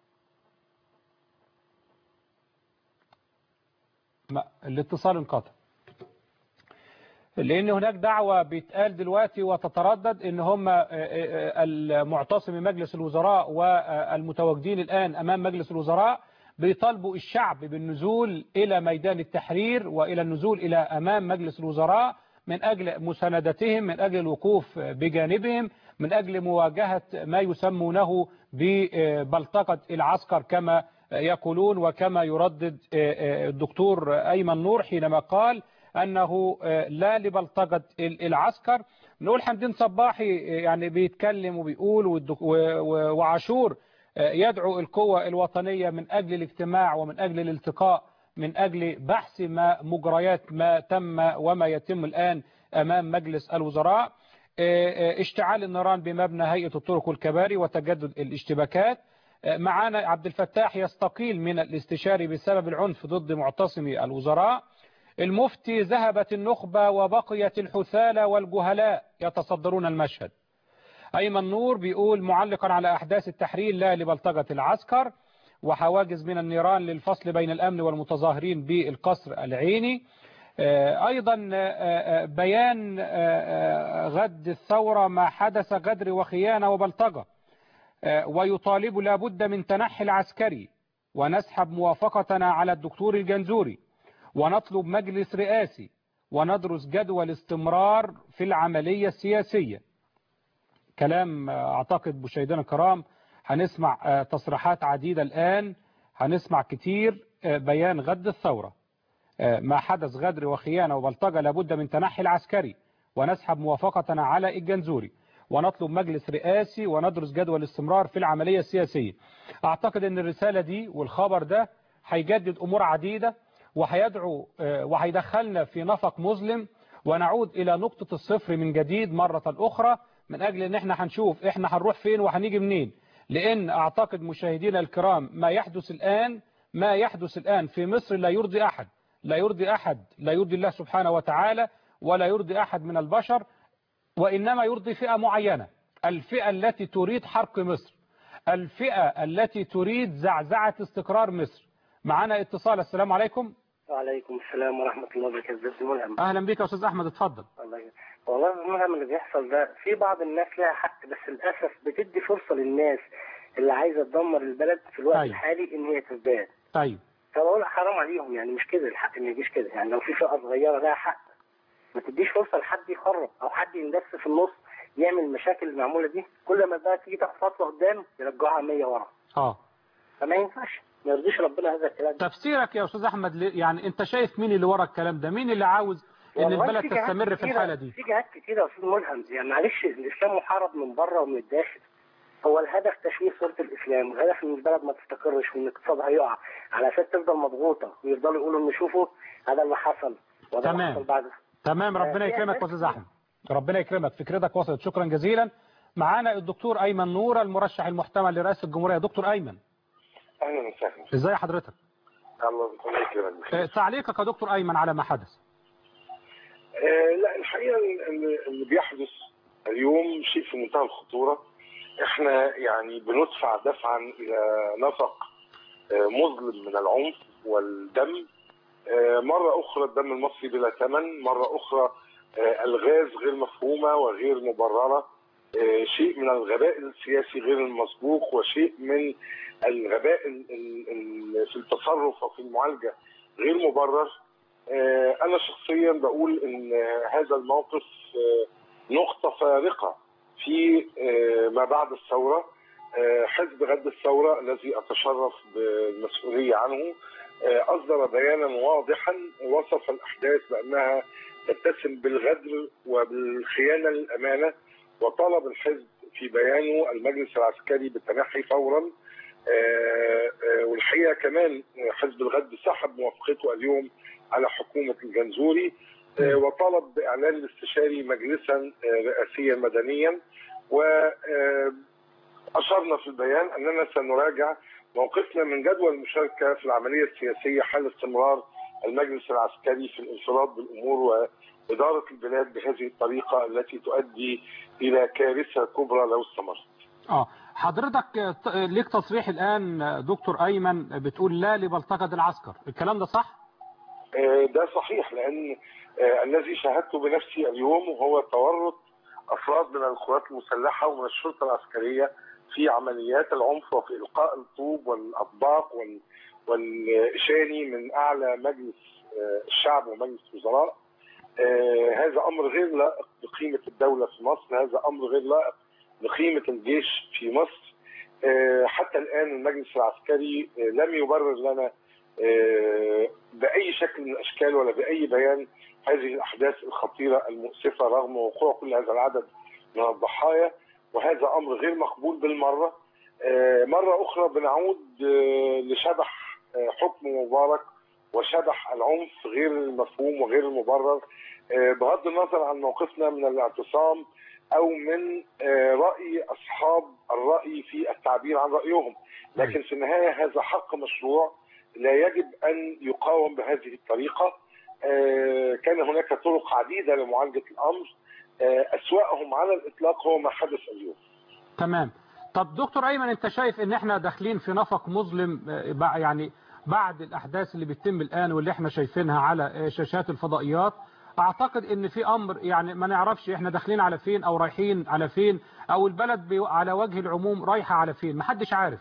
ما الاتصال انقطع لأن هناك دعوة بيتقال دلوقتي وتتردد إن هم آه، آه، المعتصم مجلس الوزراء والمتواجدين الآن أمام مجلس الوزراء بيطالبوا الشعب بالنزول إلى ميدان التحرير وإلى النزول إلى أمام مجلس الوزراء من أجل مساندتهم من أجل الوقوف بجانبهم من أجل مواجهة ما يسمونه ببلطقة العسكر كما يقولون وكما يردد الدكتور أيمن نور حينما قال أنه لا لبلطجة العسكر نقول حمدين صباحي يعني بيتكلم وبيقول والدك- و- و- وعاشور يدعو القوة الوطنية من أجل الاجتماع ومن أجل الالتقاء من أجل بحث ما مجريات ما تم وما يتم الآن أمام مجلس الوزراء اشتعال النيران بمبنى هيئة الطرق والكباري وتجدد الاشتباكات معانا عبد الفتاح يستقيل من الاستشاري بسبب العنف ضد معتصمي الوزراء المفتي ذهبت النخبة وبقيت الحثالة والجهلاء يتصدرون المشهد أيمن نور بيقول معلقا على أحداث التحرير لا لبلطجة العسكر وحواجز من النيران للفصل بين الأمن والمتظاهرين بالقصر العيني أيضا بيان غد الثورة ما حدث غدر وخيانة وبلطجة ويطالب لابد من تنحي العسكري ونسحب موافقتنا على الدكتور الجنزوري ونطلب مجلس رئاسي وندرس جدول استمرار في العملية السياسية كلام أعتقد مشاهدينا الكرام هنسمع تصريحات عديدة الآن هنسمع كتير بيان غد الثورة ما حدث غدر وخيانة وبلطجة لابد من تنحي العسكري ونسحب موافقتنا على الجنزوري ونطلب مجلس رئاسي وندرس جدول الاستمرار في العملية السياسية أعتقد أن الرسالة دي والخبر ده هيجدد أمور عديدة وهيدعو وهيدخلنا في نفق مظلم ونعود إلى نقطة الصفر من جديد مرة أخرى من أجل أن احنا هنشوف احنا هنروح فين وهنيجي منين لأن أعتقد مشاهدينا الكرام ما يحدث الآن ما يحدث الآن في مصر لا يرضي أحد لا يرضي أحد لا يرضي الله سبحانه وتعالى ولا يرضي أحد من البشر وإنما يرضي فئة معينة الفئة التي تريد حرق مصر الفئة التي تريد زعزعة استقرار مصر معنا اتصال السلام عليكم وعليكم السلام ورحمة الله وبركاته ازيك يا ملهم أهلا بك يا أستاذ أحمد اتفضل الله يجزاك. والله يا ملهم اللي بيحصل ده في بعض الناس لها حق بس للأسف بتدي فرصة للناس اللي عايزة تدمر البلد في الوقت أيوة. الحالي إن هي تزداد طيب فبقول حرام عليهم يعني مش كده الحق ما يجيش كده يعني لو في فئة صغيرة لها حق ما تديش فرصة لحد يخرب أو حد يندس في النص يعمل المشاكل المعمولة دي كل ما بقى تيجي تاخد خطوة قدام يرجعها 100 ورا اه فما ينفعش ما يرضيش ربنا هذا الكلام ده تفسيرك يا أستاذ أحمد ليه- يعني أنت شايف مين اللي ورا الكلام ده مين اللي عاوز إن والله البلد في جهات تستمر في كتيرة- الحالة دي في جهات كتيرة يا استاذ ملهم يعني معلش الاسلام محارب من بره ومن الداخل هو الهدف تشويه صورة الاسلام والهدف ان البلد ما تستقرش وان اقتصادها يقع على اساس تفضل مضغوطة ويفضلوا يقولوا ان شوفوا هذا اللي حصل وده اللي تمام. حصل بعد تمام ربنا آه، يكرمك يعني يا أستاذ أحمد ربنا يكرمك فكرتك وصلت شكرا جزيلا معانا الدكتور أيمن نور المرشح المحتمل لرئاسة الجمهورية دكتور أيمن اهلا وسهلا ازاي حضرتك الله الله يكرمك بخير. آه، تعليقك يا دكتور أيمن على ما حدث آه لا الحقيقه اللي اللي بيحدث اليوم شيء في منتهى الخطوره احنا يعني بندفع دفعا الى نفق آه مظلم من العنف والدم آه مره اخرى الدم المصري بلا ثمن مره اخرى آه الغاز غير مفهومه وغير مبرره آه شيء من الغباء السياسي غير المسبوق وشيء من الغباء ال- ال- ال- في التصرف وفي المعالجه غير مبرر آه، انا شخصيا بقول ان آه، هذا الموقف آه، نقطه فارقه في آه، ما بعد الثوره آه، حزب غد الثوره الذي اتشرف بالمسؤوليه عنه آه، اصدر بيانا واضحا وصف الاحداث بانها تتسم بالغدر وبالخيانه للامانه وطلب الحزب في بيانه المجلس العسكري بالتنحي فورا آه، آه، والحقيقه كمان حزب الغد سحب موافقته اليوم على حكومه الجنزوري آه، وطلب باعلان الاستشاري مجلسا آه، رئاسيا مدنيا واشرنا في البيان اننا سنراجع موقفنا من جدوى المشاركه في العمليه السياسيه حال استمرار المجلس العسكري في الانفراد بالامور واداره البلاد بهذه الطريقه التي تؤدي الى كارثه كبرى لو استمرت. اه حضرتك آه، ت- آه، ليك تصريح الآن آه، دكتور أيمن آه، بتقول لا لبلطجة العسكر الكلام ده صح؟ آه، ده صحيح لان آه، الذي شاهدته بنفسي اليوم وهو تورط افراد من القوات المسلحه ومن الشرطه العسكريه في عمليات العنف وفي القاء الطوب والاطباق وال- والاشاني من اعلى مجلس آه، الشعب ومجلس الوزراء آه، هذا امر غير لائق بقيمه الدوله في مصر هذا امر غير لائق بقيمه الجيش في مصر آه، حتى الان المجلس العسكري آه، لم يبرر لنا آه، باي شكل من الاشكال ولا باي بيان هذه الاحداث الخطيره المؤسفه رغم وقوع كل هذا العدد من الضحايا وهذا امر غير مقبول بالمره آه، مره اخرى بنعود آه، لشبح آه، حكم مبارك وشبح العنف غير المفهوم وغير المبرر آه، بغض النظر عن موقفنا من الاعتصام او من آه، راي اصحاب الراي في التعبير عن رايهم لكن في النهايه هذا حق مشروع لا يجب ان يقاوم بهذه الطريقه آه، كان هناك طرق عديده لمعالجه الامر آه، اسواهم على الاطلاق هو ما حدث اليوم تمام طب دكتور أيمن أنت شايف إن إحنا داخلين في نفق مظلم آه، بع- يعني بعد الأحداث اللي بتتم الآن واللي إحنا شايفينها على آه، شاشات الفضائيات أعتقد إن في أمر يعني ما نعرفش إحنا داخلين على فين أو رايحين على فين أو البلد بي- على وجه العموم رايحة على فين محدش عارف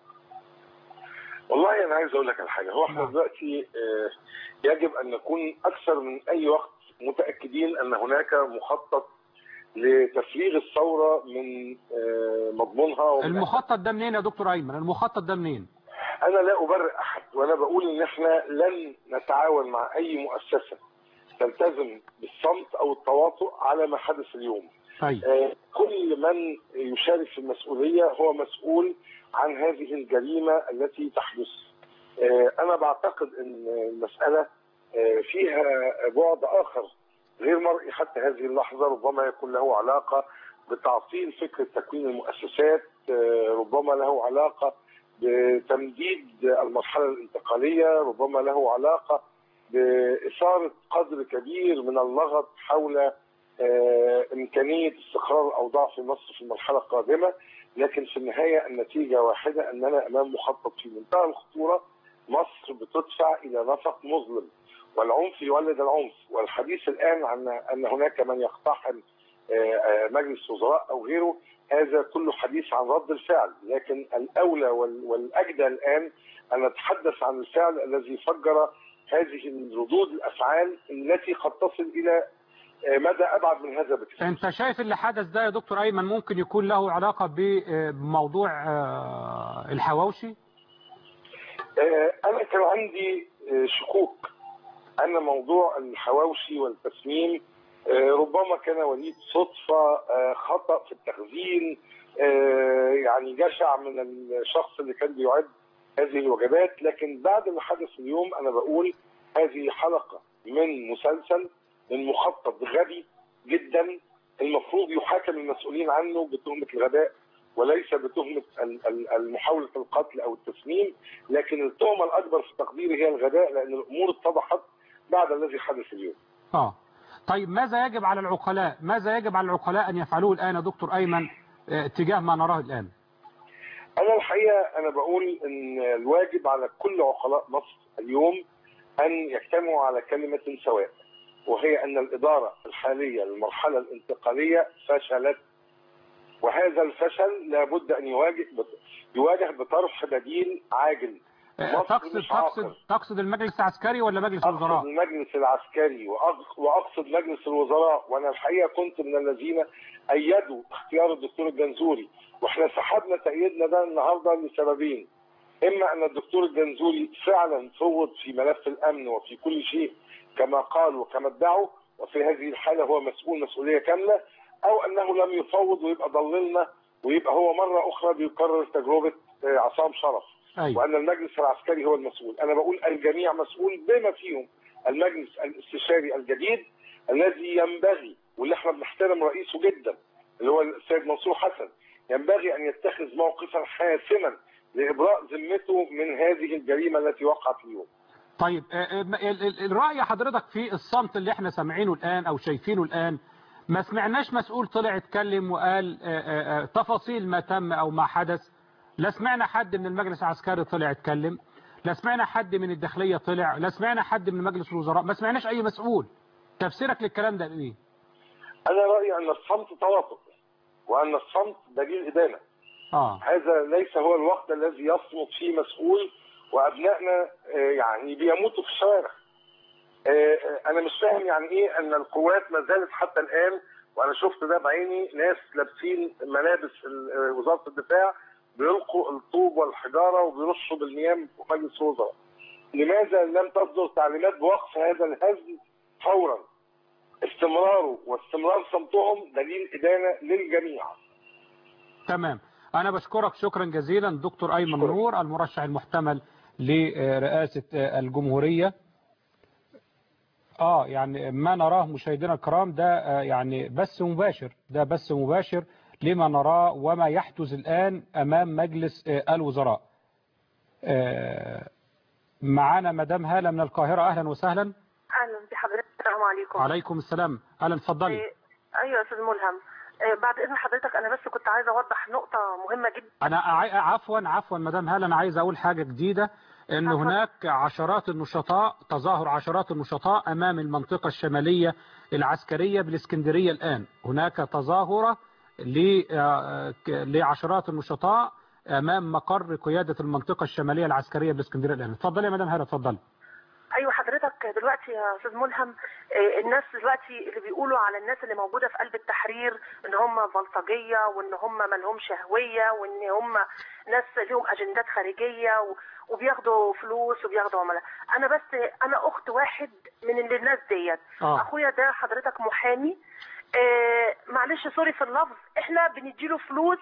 والله انا عايز اقول لك على حاجه هو احنا نعم. دلوقتي آه، يجب ان نكون اكثر من اي وقت متاكدين ان هناك مخطط لتفريغ الثوره من آه، مضمونها ومن المخطط ده منين يا دكتور أيمن المخطط ده منين انا لا ابرئ احد وانا بقول ان احنا لن نتعاون مع اي مؤسسه تلتزم بالصمت او التواطؤ على ما حدث اليوم طيب آه، كل من يشارك في المسؤوليه هو مسؤول عن هذه الجريمه التي تحدث آه، انا بعتقد ان المساله آه، فيها بعد اخر غير مرئي حتى هذه اللحظه ربما يكون له علاقه بتعطيل فكره تكوين المؤسسات آه، ربما له علاقه بتمديد المرحله الانتقاليه ربما له علاقه باثاره قدر كبير من اللغط حول آه، امكانيه استقرار الاوضاع في مصر في المرحله القادمه لكن في النهايه النتيجه واحده اننا امام مخطط في منتهى الخطوره مصر بتدفع الى نفق مظلم والعنف يولد العنف والحديث الان عن ان هناك من يقتحم آه، آه، مجلس وزراء او غيره هذا كله حديث عن رد الفعل لكن الاولى وال- والاجدى الان ان نتحدث عن الفعل الذي فجر هذه الردود الافعال التي قد تصل الى آه، مدى ابعد من هذا بكثير انت شايف اللي حدث ده يا دكتور ايمن ممكن يكون له علاقة ب- آه، بموضوع آه، الحواوشي آه، انا كان عندي آه، شكوك ان موضوع الحواوشي والتسميم آه، ربما كان وليد صدفه آه، خطا في التخزين آه، يعني جشع من الشخص اللي كان بيعد هذه الوجبات لكن بعد ما حدث اليوم انا بقول هذه حلقه من مسلسل من مخطط غبي جدا المفروض يحاكم المسؤولين عنه بتهمه الغباء وليس بتهمه ال- ال- المحاوله القتل او التسميم لكن التهمه الاكبر في تقديري هي الغباء لان الامور اتضحت بعد الذي حدث اليوم. اه طيب ماذا يجب على العقلاء ماذا يجب على العقلاء ان يفعلوه الان يا دكتور ايمن آه، تجاه ما نراه الان انا الحقيقه انا بقول ان الواجب على كل عقلاء مصر اليوم ان يجتمعوا على كلمه سواء وهي ان الاداره الحاليه للمرحله الانتقاليه فشلت وهذا الفشل لابد ان يواجه يواجه بطرح بديل عاجل آه، مصر تقصد مش تقصد عاقل. تقصد المجلس العسكري ولا مجلس اقصد الوزراء المجلس العسكري وأق- واقصد مجلس الوزراء وانا الحقيقه كنت من الذين ايدوا اختيار الدكتور الجنزوري واحنا سحبنا تأييدنا ده النهارده لسببين اما ان الدكتور الجنزوري فعلا فوض في ملف الامن وفي كل شيء كما قال وكما ادعوا وفي هذه الحاله هو مسؤول مسؤوليه كامله او انه لم يفوض ويبقى ضللنا ويبقى هو مره اخرى بيكرر تجربه آه، عصام شرف ايوه وان المجلس العسكري هو المسؤول انا بقول الجميع مسؤول بما فيهم المجلس الاستشاري الجديد الذي ينبغي واللي احنا بنحترم رئيسه جدا اللي هو السيد منصور حسن ينبغي ان يتخذ موقفا حاسما لابراء ذمته من هذه الجريمه التي وقعت اليوم. طيب آه، آه، ال- ال- الرأي حضرتك في الصمت اللي احنا سامعينه الآن أو شايفينه الآن ما سمعناش مسؤول طلع اتكلم وقال آه، آه، آه، تفاصيل ما تم أو ما حدث لا سمعنا حد من المجلس العسكري طلع اتكلم لا سمعنا حد من الداخلية طلع لا سمعنا حد من مجلس الوزراء ما سمعناش أي مسؤول تفسيرك للكلام ده ايه؟ انا رايي ان الصمت تواطؤ وان الصمت دليل ادانه. اه هذا ليس هو الوقت الذي يصمت فيه مسؤول وابنائنا آه، يعني بيموتوا في الشوارع. آه، آه، انا مش فاهم يعني ايه ان القوات ما زالت حتى الان وانا شفت ده بعيني ناس لابسين ملابس ال- آه، وزاره الدفاع بيلقوا الطوب والحجاره وبيرشوا بالمياه في مجلس الوزراء. لماذا لم تصدر تعليمات بوقف هذا الهزم فورا؟ استمراره واستمرار صمتهم دليل ادانه للجميع. تمام أنا بشكرك شكرا جزيلا دكتور أيمن شكرا. نور المرشح المحتمل لرئاسة الجمهورية اه يعني ما نراه مشاهدينا الكرام ده آه، يعني بث مباشر ده بث مباشر لما نراه وما يحدث الآن أمام مجلس آه، الوزراء آه، معانا مدام هالة من القاهرة أهلا وسهلا اهلا بحضرتك السلام عليكم عليكم السلام أهلا اتفضلي إيه، ايوه يا استاذ ملهم إيه، بعد اذن حضرتك انا بس كنت عايزه اوضح نقطه مهمه جدا أنا أع- عفوا عفوا مدام هالة أنا عايز أقول حاجة جديدة أن اتفضل. هناك عشرات النشطاء تظاهر عشرات النشطاء أمام المنطقة الشمالية العسكرية بالإسكندرية الآن هناك تظاهرة ل- آه، ك- لعشرات النشطاء أمام مقر قيادة المنطقة الشمالية العسكرية بالإسكندرية الآن اتفضلي يا مدام هالة اتفضلي ايوه حضرتك دلوقتي يا استاذ ملهم إيه، الناس دلوقتي اللي بيقولوا على الناس اللي موجوده في قلب التحرير ان هم بلطجيه وان هم ما لهمش هويه وان هم ناس لهم اجندات خارجيه و- وبياخدوا فلوس وبياخدوا عملاء انا بس انا اخت واحد من اللي الناس ديت آه. اخويا ده حضرتك محامي آه معلش سوري في اللفظ احنا بنديله فلوس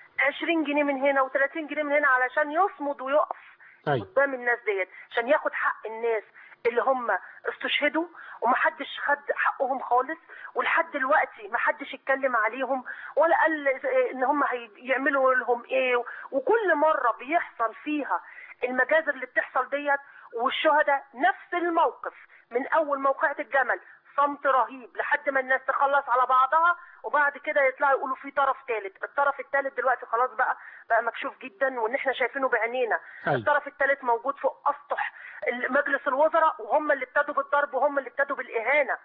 20 جنيه من هنا و30 جنيه من هنا علشان يصمد ويقف أي. قدام الناس ديت عشان ياخد حق الناس اللي هم استشهدوا ومحدش خد حقهم خالص ولحد دلوقتي محدش اتكلم عليهم ولا قال ان هم هيعملوا لهم ايه وكل مرة بيحصل فيها المجازر اللي بتحصل ديت والشهداء نفس الموقف من اول موقعة الجمل صمت رهيب لحد ما الناس تخلص على بعضها وبعد كده يطلعوا يقولوا في طرف ثالث الطرف الثالث دلوقتي خلاص بقى بقى مكشوف جدا وان احنا شايفينه بعينينا أي. الطرف الثالث موجود فوق اسطح مجلس الوزراء وهم اللي ابتدوا بالضرب وهم اللي ابتدوا بالاهانه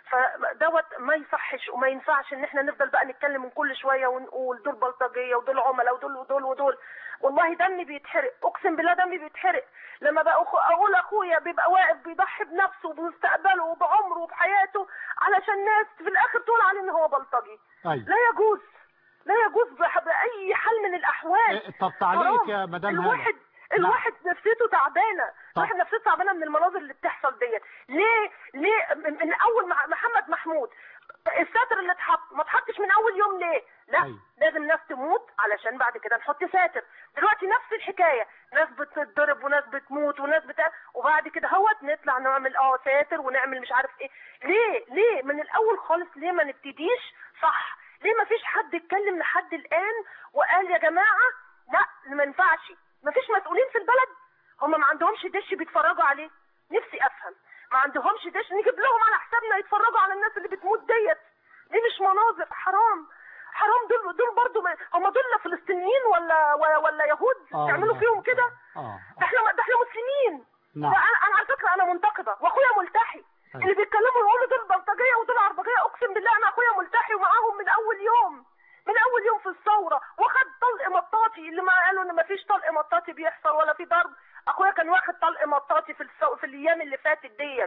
فدوت ما يصحش وما ينفعش ان احنا نفضل بقى نتكلم من كل شويه ونقول دول بلطجيه ودول عملاء ودول ودول ودول والله دمي بيتحرق اقسم بالله دمي بيتحرق لما بقى أخو اقول اخويا بيبقى واقف بيضحي بنفسه وبمستقبله وبعمره وبحياته علشان ناس في الاخر تقول عليه ان هو بلطجي أي. لا يجوز لا يجوز بح- باي حال من الاحوال إيه، طب تعليقك حرام. يا مدام هالة. الواحد الواحد نفسيته تعبانه طب. الواحد نفسيته تعبانه من المناظر اللي بتحصل ديت ليه ليه من من اول مع محمد محمود الساتر اللي اتحط ما اتحطش من اول يوم ليه لا أيوة. لازم ناس تموت علشان بعد كده نحط ساتر دلوقتي نفس الحكايه ناس بتتضرب وناس بتموت وناس بتا... وبعد كده هوت نطلع نعمل اه ساتر ونعمل مش عارف ايه ليه ليه من الاول خالص ليه ما نبتديش صح ليه ما فيش حد اتكلم لحد الان وقال يا جماعه لا ما ينفعش ما فيش مسؤولين في البلد هم ما عندهمش دش بيتفرجوا عليه نفسي افهم ما عندهمش دش نجيب لهم على حسابنا يتفرجوا على الناس اللي بتموت ديت دي مش مناظر حرام حرام دول دول برضه ما- هم دول فلسطينيين ولا ولا, ولا يهود آه، تعملوا آه، فيهم كده آه. ده احنا ده احنا مسلمين نعم. ده انا انا على فكره انا منتقبه واخويا ملتحي أيوة. اللي بيتكلموا يقولوا دول بلطجيه ودول عربجيه اقسم بالله انا اخويا ملتحي ومعاهم من اول يوم من اول يوم في الثوره واخد طلق مطاطي اللي ما قالوا ان ما فيش طلق مطاطي بيحصل ولا في ضرب اخويا كان واخد طلق مطاطي في السو... في الايام اللي فاتت ديت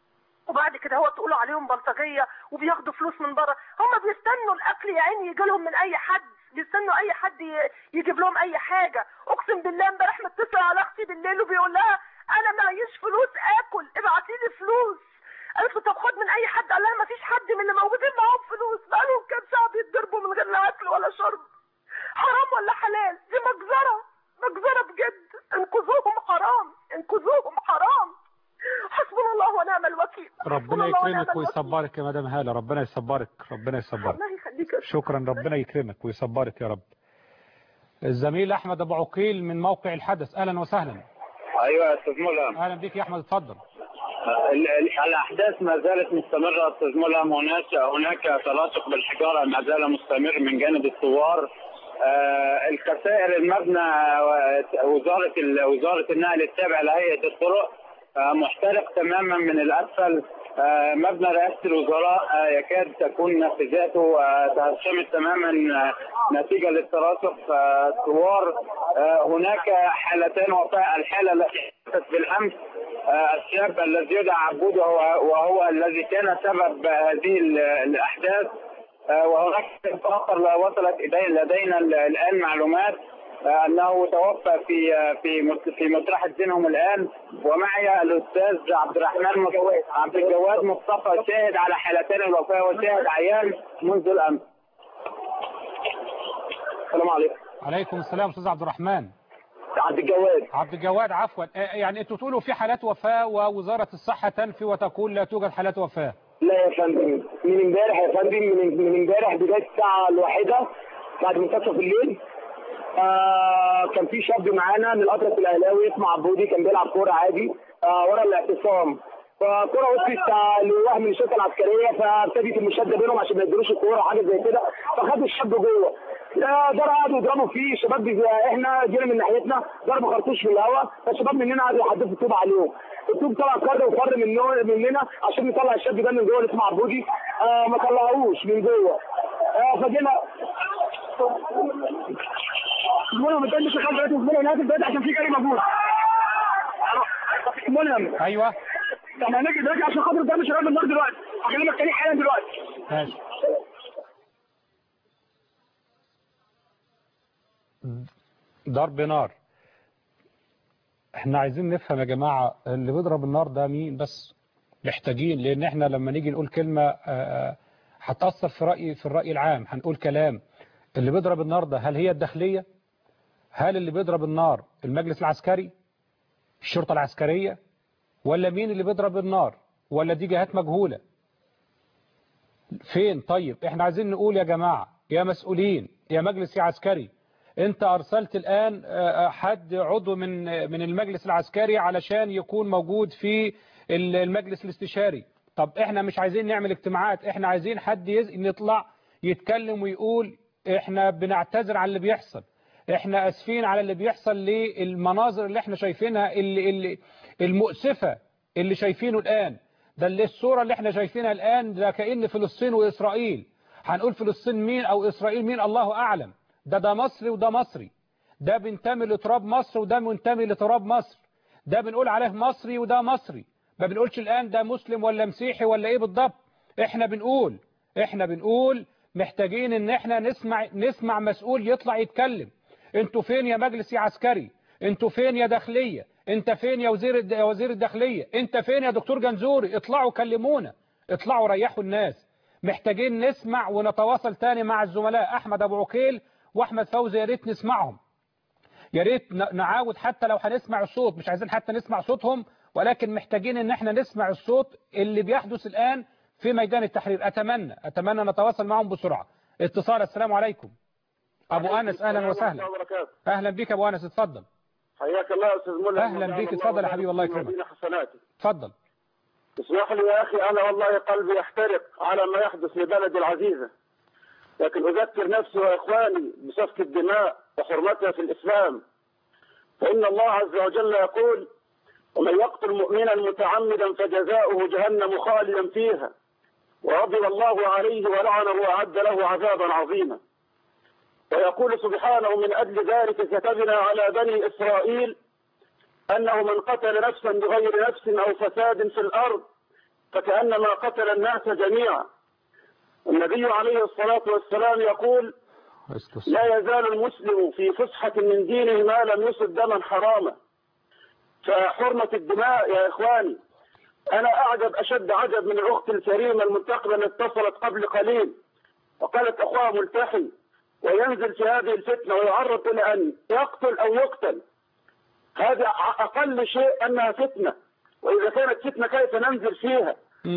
وبعد كده هو تقولوا عليهم بلطجيه وبياخدوا فلوس من بره هم بيستنوا الاكل يا عيني يجي لهم من اي حد بيستنوا اي حد ي- يجيب لهم اي حاجه اقسم بالله امبارح متصل على اختي بالليل وبيقول لها انا معيش فلوس اكل ابعتي لي فلوس قالت له طب خد من اي حد قال لها ما فيش حد من اللي موجودين معاهم فلوس بقالهم كام ساعه بيتضربوا من غير لا اكل ولا شرب حرام ولا حلال دي مجزره مجزره بجد انقذوهم حرام انقذوهم حرام حسبنا الله ونعم الوكيل ربنا حسبنا الله ونعم يكرمك الوكيل. ويصبرك يا مدام هالة ربنا يصبرك ربنا يصبرك الله يخليك يا شكرا ربنا يكرمك ويصبرك يا رب الزميل أحمد أبو عقيل من موقع الحدث أهلا وسهلا ايوه يا استاذ ملهم أهلا بك يا أحمد اتفضل ال- ال- الاحداث ما زالت مستمره استاذ ملهم هناك هناك تلاصق بالحجاره ما زال مستمر من جانب الثوار آه، الخسائر المبنى آه، وزاره ال- وزاره النقل التابع لهيئه الطرق آه، محترق تماما من الاسفل آه، مبنى رئاسه الوزراء آه، يكاد تكون نافذاته آه، تهشمت تماما آه، نتيجه للتلاصق آه، الثوار آه، هناك حالتان وفاة الحاله التي حدثت بالامس آه، الشاب الذي يدعى عبود وهو, وهو الذي كان سبب هذه ال- الاحداث آه، وهناك شاب اخر لا وصلت إلي- لدينا ال- الان معلومات آه، انه توفى في آه، في مت- في مطرحه دينهم الان ومعي الاستاذ عبد الرحمن مص- عبد الجواد مصطفى شاهد على حالتين الوفاه وشاهد عيان منذ الامس. السلام عليكم. عليكم السلام أستاذ عبد الرحمن عبد الجواد عبد الجواد عفوا آه، يعني أنتوا تقولوا في حالات وفاة ووزارة الصحة تنفي وتقول لا توجد حالات وفاة لا يا فندم من امبارح يا فندم من من امبارح بدايه الساعه الواحده بعد منتصف الليل آه كان في شاب معانا من الاطرف الاهلاوي اسمه عبودي كان بيلعب كوره عادي آه ورا الاعتصام فكرة وصلت آه، لواحد من الشرطه العسكريه فابتدت المشاده بينهم عشان ما يدروش الكوره حاجه زي كده فخد الشاب جوه لا ده قعدوا يضربوا فيه الشباب بي- احنا جينا من ناحيتنا ضربوا خرطوش في الهواء فالشباب مننا قعدوا يحدفوا الطوب عليهم الطوب طلع كرة وفر منه مننا عشان نطلع الشاب ده من جوه اللي اسمه عبودي آه ما طلعوش من جوه آه فجينا المهم ما تقولش خالد دلوقتي المهم هناك البيت عشان في جري موجود المهم أيوة طب هنيجي دلوقتي عشان خاطر ده مش راجل النار دلوقتي هكلمك تاني حالا دلوقتي ماشي ضرب نار احنا عايزين نفهم يا جماعة اللي بيضرب النار ده مين بس محتاجين لان احنا لما نيجي نقول كلمة آه، آه، هتأثر في رأي في الرأي العام هنقول كلام اللي بيضرب النار ده هل هي الداخلية هل اللي بيضرب النار المجلس العسكري الشرطة العسكرية ولا مين اللي بيضرب النار ولا دي جهات مجهولة فين طيب احنا عايزين نقول يا جماعة يا مسؤولين يا مجلس يا عسكري انت ارسلت الان آه، آه، حد عضو من من المجلس العسكري علشان يكون موجود في ال- المجلس الاستشاري طب احنا مش عايزين نعمل اجتماعات احنا عايزين حد يز... نطلع يتكلم ويقول احنا بنعتذر على اللي بيحصل احنا اسفين على اللي بيحصل للمناظر اللي احنا شايفينها اللي اللي المؤسفة اللي شايفينه الان ده اللي الصورة اللي احنا شايفينها الان ده كأن فلسطين واسرائيل هنقول فلسطين مين او اسرائيل مين الله اعلم ده ده مصري وده مصري ده بينتمي لتراب مصر وده منتمي لتراب مصر ده بنقول عليه مصري وده مصري ما بنقولش الآن ده مسلم ولا مسيحي ولا ايه بالضبط احنا بنقول احنا بنقول محتاجين ان احنا نسمع نسمع مسؤول يطلع يتكلم انتوا فين يا مجلس يا عسكري انتوا فين يا داخلية انت فين يا وزير الد- يا وزير الداخلية انت فين يا دكتور جنزوري اطلعوا كلمونا اطلعوا ريحوا الناس محتاجين نسمع ونتواصل تاني مع الزملاء احمد ابو عقيل واحمد فوزي يا ريت نسمعهم يا ريت ن- نعاود حتى لو هنسمع الصوت مش عايزين حتى نسمع صوتهم ولكن محتاجين ان احنا نسمع الصوت اللي بيحدث الان في ميدان التحرير اتمنى اتمنى نتواصل معهم بسرعة اتصال السلام عليكم ابو انس اهلا وسهلا اهلا بك ابو انس اتفضل حياك الله يا استاذ ملهم أهلاً بك. اتفضل يا حبيبي، الله يكرمك. يكرمك حسناتك اتفضل اسمح لي يا اخي انا والله قلبي يحترق على ما يحدث لبلدي العزيزه لكن اذكر نفسي واخواني بسفك الدماء وحرمتها في الاسلام فان الله عز وجل يقول ومن يقتل مؤمنا متعمدا فجزاؤه جهنم خالدا فيها وغضب الله عليه ولعنه واعد له عذابا عظيما ويقول سبحانه من أجل ذلك كتبنا على بني إسرائيل أنه من قتل نفسا بغير نفس أو فساد في الأرض فكأنما قتل الناس جميعا النبي عليه الصلاة والسلام يقول لا يزال المسلم في فسحة من دينه ما لم يصب دما حراما فحرمة الدماء يا إخواني أنا أعجب أشد عجب من الأخت الكريمة المنتقبة اللي اتصلت قبل قليل وقالت أخوها ملتحي وينزل في هذه الفتنة ويعرض إلى أن يقتل أو يقتل هذا ع- أقل شيء أنها فتنة وإذا كانت فتنة كيف ننزل فيها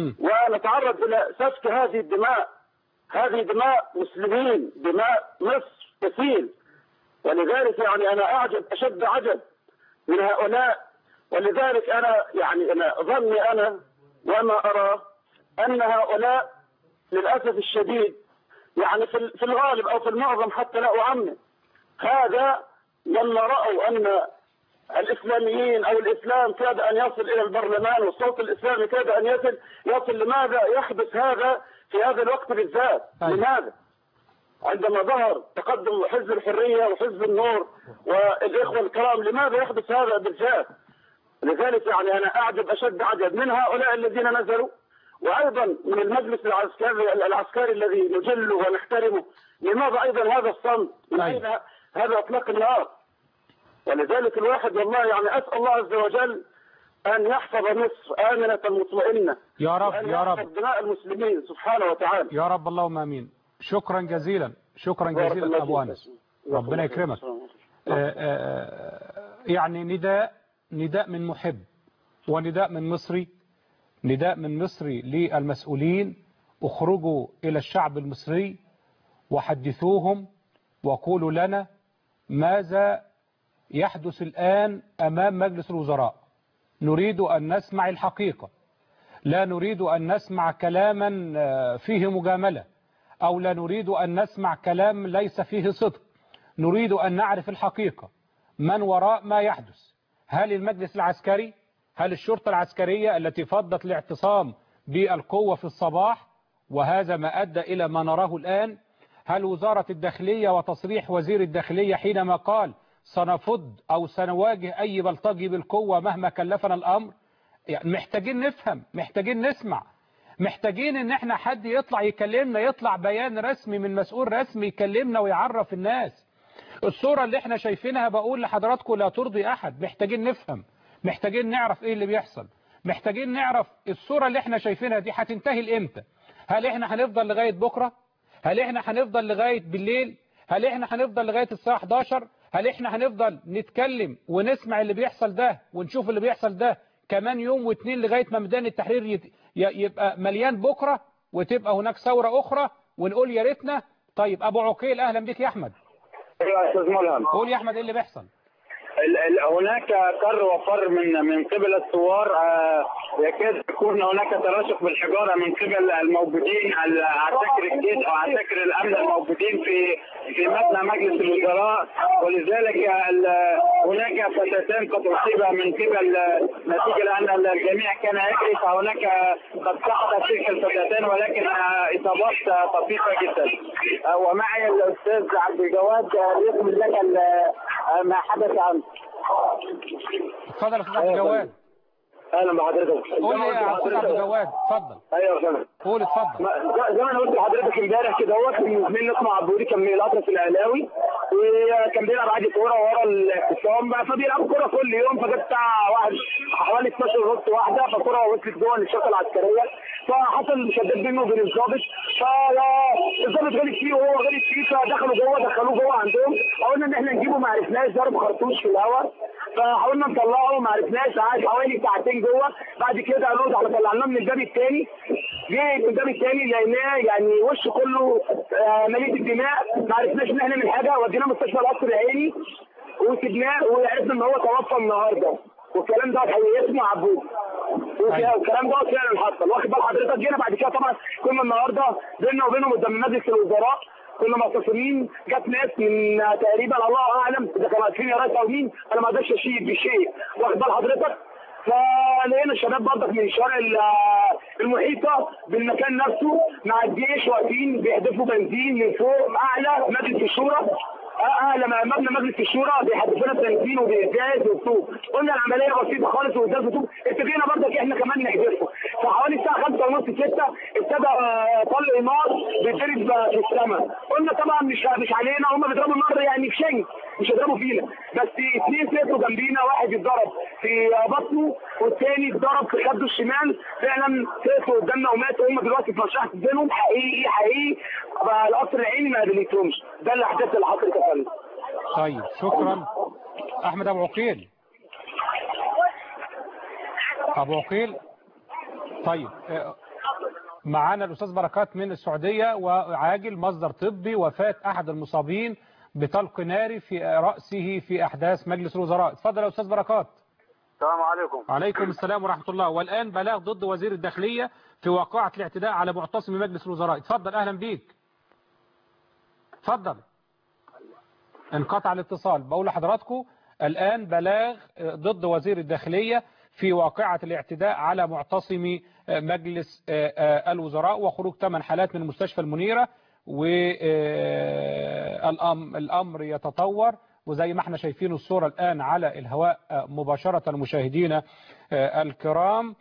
ونتعرض إلى سفك هذه الدماء هذه دماء مسلمين دماء مصر تسيل ولذلك يعني أنا أعجب أشد عجب من هؤلاء ولذلك أنا يعني أنا ظني أنا وما أرى أن هؤلاء للأسف الشديد يعني في في الغالب أو في المعظم حتى لا أعمم هذا لما رأوا أن الإسلاميين أو الإسلام كاد أن يصل إلى البرلمان والصوت الإسلامي كاد أن يصل يصل لماذا يحدث هذا في هذا الوقت بالذات أيوة. لماذا عندما ظهر تقدم حزب الحرية وحزب النور والإخوة الكرام لماذا يحدث هذا بالذات لذلك يعني أنا أعجب أشد عجب من هؤلاء الذين نزلوا وأيضا من المجلس العسكري العسكري الذي نجله ونحترمه لماذا أيضا هذا الصمت من أيوة. أين هذا إطلاق النار ولذلك الواحد والله يعني أسأل الله عز وجل أن يحفظ مصر آمنة مطمئنة يا رب وأن يا رب يحفظ دماء المسلمين سبحانه وتعالى يا رب اللهم امين شكرا جزيلا شكرا بارك جزيلا الله ابو فيك. انس جزاك ربنا الله خير. يكرمك آه، آه، يعني نداء نداء من محب ونداء من مصري نداء من مصري للمسؤولين اخرجوا إلى الشعب المصري وحدثوهم وقولوا لنا ماذا يحدث الآن أمام مجلس الوزراء نريد أن نسمع الحقيقة لا نريد أن نسمع كلاما آه، فيه مجاملة أو لا نريد أن نسمع كلام ليس فيه صدق نريد أن نعرف الحقيقة من وراء ما يحدث هل المجلس العسكري هل الشرطة العسكرية التي فضت الاعتصام بالقوة في الصباح وهذا ما أدى إلى ما نراه الآن هل وزارة الداخلية وتصريح وزير الداخلية حينما قال سنفض أو سنواجه أي بلطجي بالقوة مهما كلفنا الأمر يعني محتاجين نفهم محتاجين نسمع محتاجين ان احنا حد يطلع يكلمنا يطلع بيان رسمي من مسؤول رسمي يكلمنا ويعرف الناس الصورة اللي احنا شايفينها بقول لحضراتكم لا ترضي احد محتاجين نفهم محتاجين نعرف ايه اللي بيحصل محتاجين نعرف الصورة اللي احنا شايفينها دي هتنتهي لامتى هل احنا هنفضل لغاية بكرة هل احنا هنفضل لغاية بالليل هل احنا هنفضل لغاية الساعة 11 هل احنا هنفضل نتكلم ونسمع اللي بيحصل ده ونشوف اللي بيحصل ده كمان يوم واتنين لغاية ما ميدان التحرير يت- ي- يبقى مليان بكرة وتبقى هناك ثورة أخرى ونقول يا ريتنا طيب أبو عقيل أهلا بك يا أحمد ايوه يا استاذ ملهم قول يا أحمد إيه اللي بيحصل ال- ال- هناك كر وفر من من قبل الثوار آه، يكاد يكون هناك تراشق بالحجاره من قبل الموجودين ال- عساكر الجيش او عساكر الامن الموجودين في في مبنى مجلس الوزراء ولذلك ال- هناك فتاتان قد اصيبا من قبل نتيجه لان الجميع كان يجري فهناك قد سقطت تلك الفتاتان ولكن آه، اصابات آه، طفيفه جدا آه، ومعي الاستاذ عبد الجواد آه، يكمل لك ال- آه، ما حدث عنه اتفضل يا أستاذ عبد الجواد اهلا بحضرتك قول لي يا أستاذ عبد الجواد اتفضل ايوه يا فندم قول اتفضل ما- زي ما انا قلت لحضرتك امبارح كده هو كان زميلنا اسمه عبودي كان من الاطرس الاهلاوي وكان بيلعب عادي كوره ورا الاعتصام بقى فبيلعبوا كوره كل يوم فجت الساعه واحد حوالي 12 ونص واحده فالكوره وصلت جوه الشرطه العسكريه فحصل مشادات بينه وبين الضابط فالضابط غلط فيه وهو غلط فيه فدخلوا جوه دخلوه جوه عندهم حاولنا ان احنا نجيبه ما عرفناش ضرب خرطوش في الهواء فحاولنا نطلعه ما عرفناش قعد حوالي ساعتين جوه بعد كده قالوا له احنا طلعناه من الباب الثاني جه من الباب الثاني لقيناه يعني وشه كله آه، مليء بالدماء ما عرفناش ان احنا نعمل حاجه وديناه مستشفى القصر العيني وسبناه وعرفنا ان هو توفى النهارده والكلام ده حقيقي اسمه عبود أيوة. والكلام ده فعلا حصل واخد بال حضرتك جينا بعد كده طبعا كنا النهارده بيننا وبينهم قدام مجلس الوزراء كنا معتصمين جت ناس من تقريبا الله اعلم اذا كانوا عارفين يا ريس او مين انا ما اقدرش اشيد بشيء واخد بال حضرتك فلقينا الشباب برضك من الشوارع ال- المحيطه بالمكان نفسه مع الجيش واقفين بيحدفوا بنزين من فوق اعلى مجلس الشورى اعلى ما مبنى مجلس الشورى بيحدفونا بنزين وبإزاز وبطوب قلنا العمليه بسيطه خالص وإزاز وطوب اتفقنا برضك احنا كمان نحدفه فحوالي الساعه 5 ونص 6 ابتدى آه، طلق نار بيتضرب آه، في السماء قلنا طبعا مش مش علينا هم بيضربوا النار يعني في شيء مش هيضربوا فينا بس اثنين سيفوا جنبينا واحد اتضرب في بطنه والتاني اتضرب في خده الشمال فعلا سيفوا قدامنا وماتوا هم دلوقتي في مشاحة بينهم حقيقي حقيقي بقى القصر العيني ما قابلتهمش ده الاحداث اللي حصلت يا فندم طيب شكرا أحمد أبو عقيل أبو عقيل طيب آه، معانا الأستاذ بركات من السعودية وعاجل مصدر طبي وفاة أحد المصابين بطلق ناري في رأسه في أحداث مجلس الوزراء اتفضل يا أستاذ بركات السلام عليكم عليكم السلام ورحمة الله والآن بلاغ ضد وزير الداخلية في واقعة الاعتداء على معتصم مجلس الوزراء اتفضل أهلا بيك اتفضل انقطع الاتصال بقول لحضراتكم الآن بلاغ ضد وزير الداخلية في واقعة الاعتداء على معتصمي مجلس الوزراء وخروج ثمان حالات من مستشفى المنيرة والأمر يتطور وزي ما احنا شايفين الصورة الآن على الهواء مباشرة مشاهدينا الكرام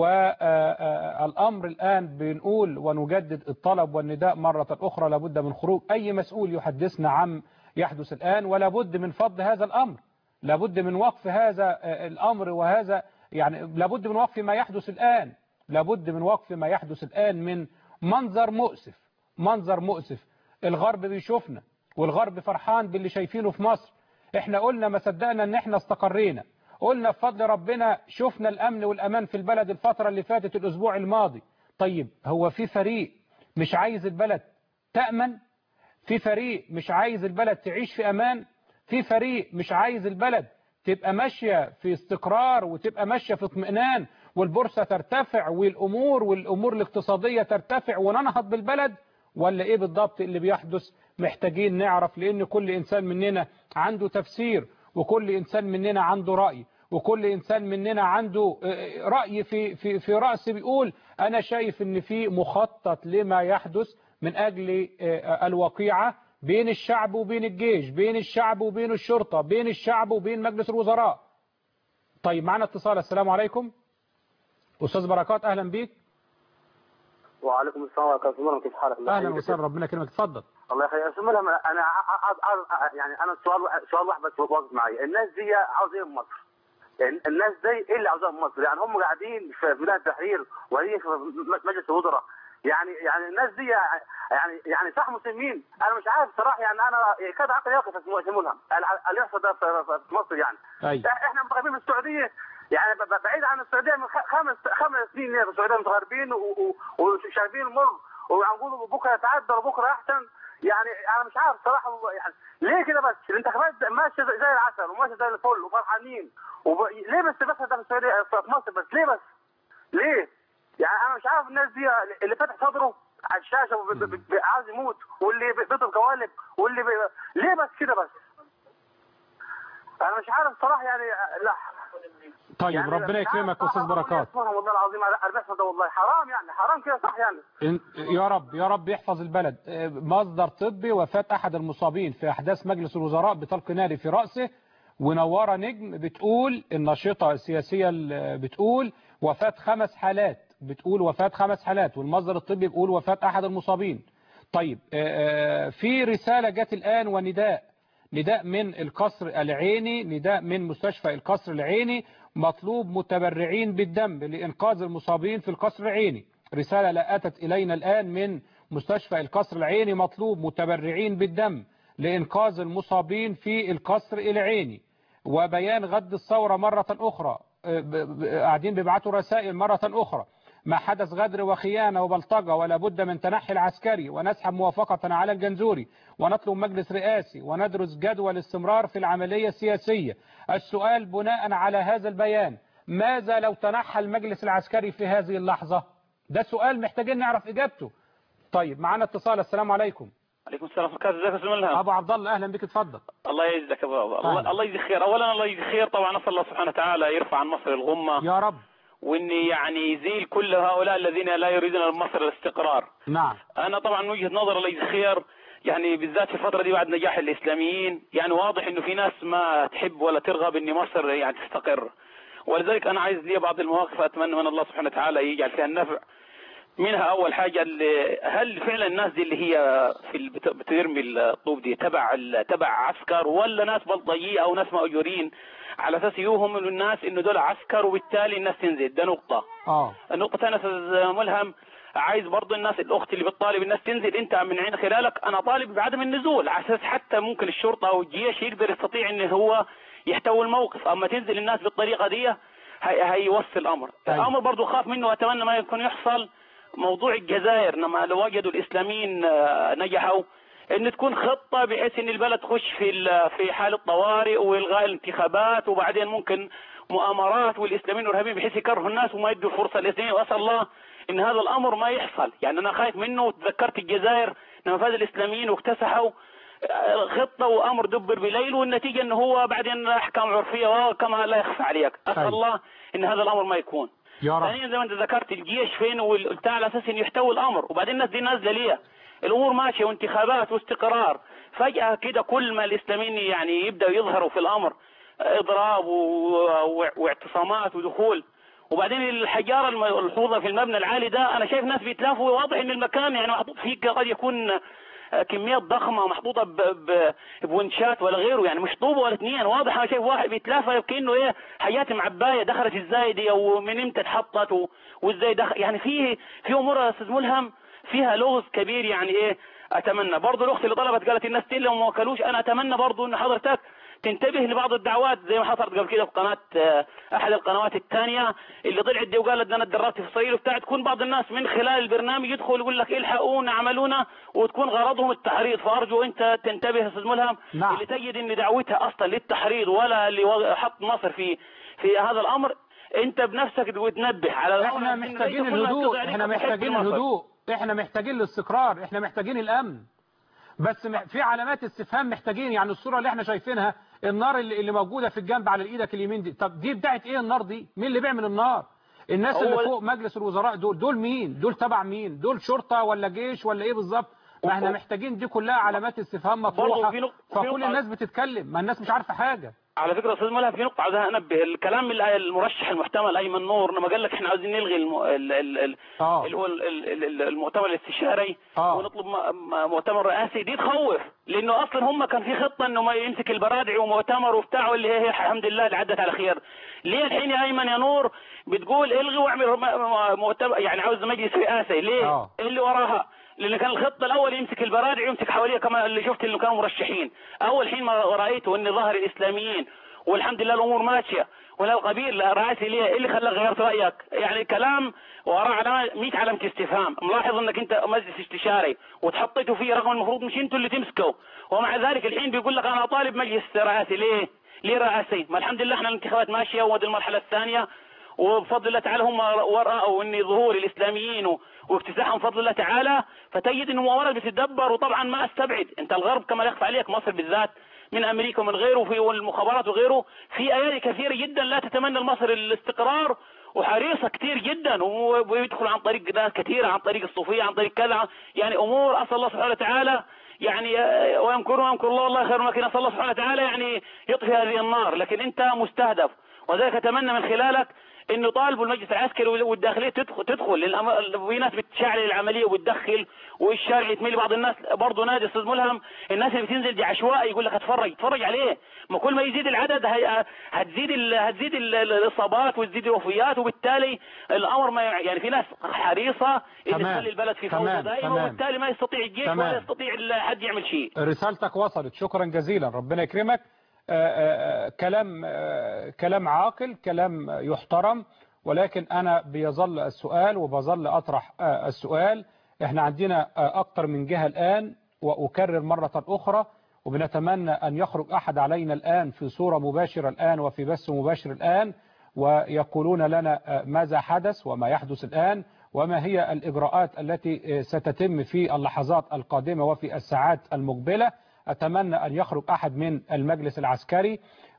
والأمر الآن بنقول ونجدد الطلب والنداء مرة أخرى لابد من خروج أي مسؤول يحدثنا عن يحدث الآن ولا بد من فض هذا الأمر لابد من وقف هذا الأمر وهذا يعني لابد من وقف ما يحدث الآن لابد من وقف ما يحدث الآن من منظر مؤسف منظر مؤسف الغرب بيشوفنا والغرب فرحان باللي شايفينه في مصر احنا قلنا ما صدقنا ان احنا استقرينا قلنا بفضل ربنا شفنا الامن والامان في البلد الفترة اللي فاتت الاسبوع الماضي طيب هو في فريق مش عايز البلد تأمن في فريق مش عايز البلد تعيش في امان في فريق مش عايز البلد تبقى ماشية في استقرار وتبقى ماشية في اطمئنان والبورصة ترتفع والامور والامور الاقتصادية ترتفع وننهض بالبلد ولا ايه بالضبط اللي بيحدث محتاجين نعرف لان كل انسان مننا عنده تفسير وكل انسان مننا عنده رأي وكل انسان مننا عنده رأي في في في رأس بيقول انا شايف ان في مخطط لما يحدث من اجل الوقيعة بين الشعب وبين الجيش بين الشعب وبين الشرطة بين الشعب وبين مجلس الوزراء طيب معنا اتصال السلام عليكم استاذ بركات اهلا بيك وعليكم السلام ورحمه الله كيف حالك اهلا وسهلا ربنا يكرمك اتفضل الله يخليك اسم لهم انا يعني انا سؤال سؤال واحد بس واقف معي الناس دي عاوزين من مصر الناس دي ايه اللي عاوزاها من مصر يعني هم قاعدين في ميدان التحرير وهي في مجلس الوزراء يعني يعني الناس دي يعني يعني صح مسلمين انا مش عارف صراحه يعني انا كاد عقل يقف اسمه لهم اللي يحصل ده في مصر يعني أي. احنا متغربين من السعوديه يعني بعيد عن السعوديه من خمس خمس سنين في السعوديه متغربين وشايفين مر وهنقول بكره يتعدل وبكره احسن يعني انا مش عارف صراحه يعني ليه كده بس الانتخابات ماشيه زي العسل وماشيه زي الفل وفرحانين وب... ليه بس بس ده في السعوديه في مصر بس ليه بس ليه يعني انا مش عارف الناس دي اللي فتح صدره على الشاشه عايز يموت واللي بيضرب قوالب واللي بي... ليه بس كده بس انا مش عارف صراحه يعني لا طيب يعني ربنا يكرمك استاذ بركات والله العظيم على بيحصل ده والله حرام يعني حرام كده صح يعني يا رب يا رب يحفظ البلد مصدر طبي وفاة احد المصابين في احداث مجلس الوزراء بطلق ناري في رأسه ونوارة نجم بتقول الناشطة السياسية بتقول وفاة خمس حالات بتقول وفاة خمس حالات والمصدر الطبي بيقول وفاة احد المصابين طيب في رسالة جت الآن ونداء نداء من القصر العيني نداء من مستشفى القصر العيني مطلوب متبرعين بالدم لإنقاذ المصابين في القصر العيني رسالة لا أتت إلينا الآن من مستشفى القصر العيني مطلوب متبرعين بالدم لإنقاذ المصابين في القصر العيني وبيان غد الثورة مرة أخرى قاعدين بيبعتوا رسائل مرة أخرى ما حدث غدر وخيانة وبلطجة ولا بد من تنحي العسكري ونسحب موافقة على الجنزوري ونطلب مجلس رئاسي وندرس جدوى الاستمرار في العملية السياسية السؤال بناء على هذا البيان ماذا لو تنحى المجلس العسكري في هذه اللحظة ده سؤال محتاجين نعرف إجابته طيب معنا اتصال السلام عليكم عليكم السلام ورحمه الله ازيك يا استاذ ابو عبد الله اهلا بك اتفضل الله يجزاك ابو الله, الله يجزي خير اولا الله يجزي خير طبعا نسال الله سبحانه وتعالى يرفع عن مصر الغمه يا رب وان يعني يزيل كل هؤلاء الذين لا يريدون مصر الاستقرار نعم انا طبعا من وجهه نظر الله يجزي خير يعني بالذات في الفتره دي بعد نجاح الاسلاميين يعني واضح انه في ناس ما تحب ولا ترغب ان مصر يعني تستقر ولذلك انا عايز لي بعض المواقف اتمنى من الله سبحانه وتعالى يجعل فيها النفع منها اول حاجه هل فعلا الناس دي اللي هي في بترمي الطوب دي تبع تبع عسكر ولا ناس بلطجيه او ناس ماجورين على اساس يوهم الناس انه دول عسكر وبالتالي الناس تنزل ده نقطه اه النقطه الثانيه استاذ ملهم عايز برضه الناس الاخت اللي بتطالب الناس تنزل انت من عين خلالك انا طالب بعدم النزول على اساس حتى ممكن الشرطه او الجيش يقدر يستطيع ان هو يحتوي الموقف اما تنزل الناس بالطريقه دي هي هيوصل الامر أيوة. الامر برضه خاف منه واتمنى ما يكون يحصل موضوع الجزائر لما لو وجدوا الاسلاميين نجحوا ان تكون خطه بحيث ان البلد تخش في ال- في حاله طوارئ والغاء الانتخابات وبعدين ممكن مؤامرات والاسلاميين الارهابيين بحيث يكرهوا الناس وما يدوا الفرصه للاسلاميين واسال الله ان هذا الامر ما يحصل يعني انا خايف منه وتذكرت الجزائر لما فاز الاسلاميين واكتسحوا آه، خطه وامر دبر بليل والنتيجه انه هو بعدين احكام عرفيه وكما لا يخفى عليك اسال طيب. الله ان هذا الامر ما يكون يا رب ثانيا زي ما انت ذكرت الجيش فين والبتاع على اساس انه يحتوي الامر وبعدين الناس دي نازله ليه؟ الامور ماشيه وانتخابات واستقرار فجاه كده كل ما الاسلاميين يعني يبداوا يظهروا في الامر اضراب و- و- واعتصامات ودخول وبعدين الحجاره الملحوظه في المبنى العالي ده انا شايف ناس بيتلافوا واضح ان المكان يعني محطوط فيه قد يكون كميات ضخمه محطوطه ب- ب- بونشات ولا غيره يعني مش طوبه ولا اثنين واضح انا شايف واحد بيتلافى كانه ايه حاجات معبايه دخلت ازاي دي او من امتى اتحطت و- وازاي دخل يعني في في امور يا استاذ ملهم فيها لغز كبير يعني ايه اتمنى برضه الاخت اللي طلبت قالت الناس تيل وما وكلوش انا اتمنى برضه ان حضرتك تنتبه لبعض الدعوات زي ما حصلت قبل كده في قناه آه، احد القنوات الثانيه اللي طلعت دي وقالت ده انا اتدربت في اسرائيل وبتاع تكون بعض الناس من خلال البرنامج يدخل يقول لك الحقونا عملونا وتكون غرضهم التحريض فارجو انت تنتبه يا استاذ ملهم نعم. اللي تجد ان دعوتها اصلا للتحريض ولا اللي وض- حط مصر في في هذا الامر انت بنفسك تنبه على الأمر احنا إن محتاجين ليس كل ما الهدوء يستطيع احنا عليك محتاجين محب لمصر. الهدوء احنا محتاجين الاستقرار احنا محتاجين الامن بس مح- في علامات استفهام محتاجين يعني الصورة اللي احنا شايفينها النار اللي, اللي موجودة في الجنب على ايدك اليمين دي طب دي بتاعت ايه النار دي مين اللي بيعمل النار الناس هو- اللي فوق مجلس الوزراء دول دول مين دول تبع مين دول شرطة ولا جيش ولا ايه بالظبط ما احنا هو- محتاجين دي كلها علامات استفهام برضه مطروحة في نق- في فكل نقطة- الناس بتتكلم ما الناس مش عارفة حاجة على فكره استاذ ملهم في نقطه عاوز انبه الكلام اللي المرشح المحتمل ايمن نور لما قال لك احنا عاوزين نلغي الم... ال... ال... ال... اه اللي هو ال- ال- ال- المؤتمر الاستشاري اه ونطلب م- م- مؤتمر رئاسي دي تخوف لانه اصلا هم كان في خطه انه ما يمسك البرادعي ومؤتمر وبتاع واللي هي الحمد لله اللي عدت على خير ليه الحين يا ايمن يا نور بتقول الغي واعمل م- م- مؤتمر يعني عاوز مجلس رئاسي ليه اه إيه اللي وراها لان كان الخط الاول يمسك البرادعي ويمسك حواليه كما اللي شفت اللي كانوا مرشحين اول حين ما رايته ان ظهر الاسلاميين والحمد لله الامور ماشيه ولا القبيل رئاسي ليه ايه اللي خلاك غيرت رايك يعني كلام وراه علامه 100 علامه استفهام ملاحظ انك انت مجلس استشاري وتحطيته فيه رغم المفروض مش انتوا اللي تمسكوا ومع ذلك الحين بيقول لك انا طالب مجلس رئاسي ليه ليه رئاسي ما الحمد لله احنا الانتخابات ماشيه وهذه المرحله الثانيه وبفضل الله تعالى هم ورأوا ان ظهور الاسلاميين و- واكتساحهم بفضل الله تعالى فتجد ان المؤامرات بتتدبر وطبعا ما استبعد انت الغرب كما لا يخفى عليك مصر بالذات من امريكا ومن غيره في والمخابرات وغيره في ايادي كثيره جدا لا تتمنى لمصر الاستقرار وحريصه كثير جدا و- ويدخل عن طريق ناس كثيره عن طريق الصوفيه عن طريق كذا يعني امور اسال الله سبحانه وتعالى يعني آه، ويمكرون ويمكر الله والله خير الماكرين اسال الله سبحانه وتعالى يعني يطفي هذه النار لكن انت مستهدف وذلك اتمنى من خلالك انه طالبوا المجلس العسكري والداخليه تدخل تدخل للأم- في ناس بتشعل العمليه وبتدخل والشارع يتميل بعض الناس برضه نادي استاذ ملهم الناس اللي بتنزل دي عشوائي يقول لك اتفرج اتفرج عليه ما كل ما يزيد العدد هي- هتزيد ال- هتزيد ال- ال- الاصابات وتزيد الوفيات وبالتالي الامر ما يعني في ناس حريصه ان تمام. تخلي البلد في فوضى تمام. دائما تمام. وبالتالي ما يستطيع الجيش تمام. ولا يستطيع ال- حد يعمل شيء رسالتك وصلت شكرا جزيلا ربنا يكرمك آه، آه، آه، كلام آه، كلام عاقل كلام يحترم ولكن أنا بيظل السؤال وبظل أطرح آه، السؤال احنا عندنا آه، أكتر من جهة الآن وأكرر مرة أخرى وبنتمنى أن يخرج أحد علينا الآن في صورة مباشرة الآن وفي بث مباشر الآن ويقولون لنا آه، ماذا حدث وما يحدث الآن وما هي الإجراءات التي آه، ستتم في اللحظات القادمة وفي الساعات المقبلة أتمنى أن يخرج أحد من المجلس العسكري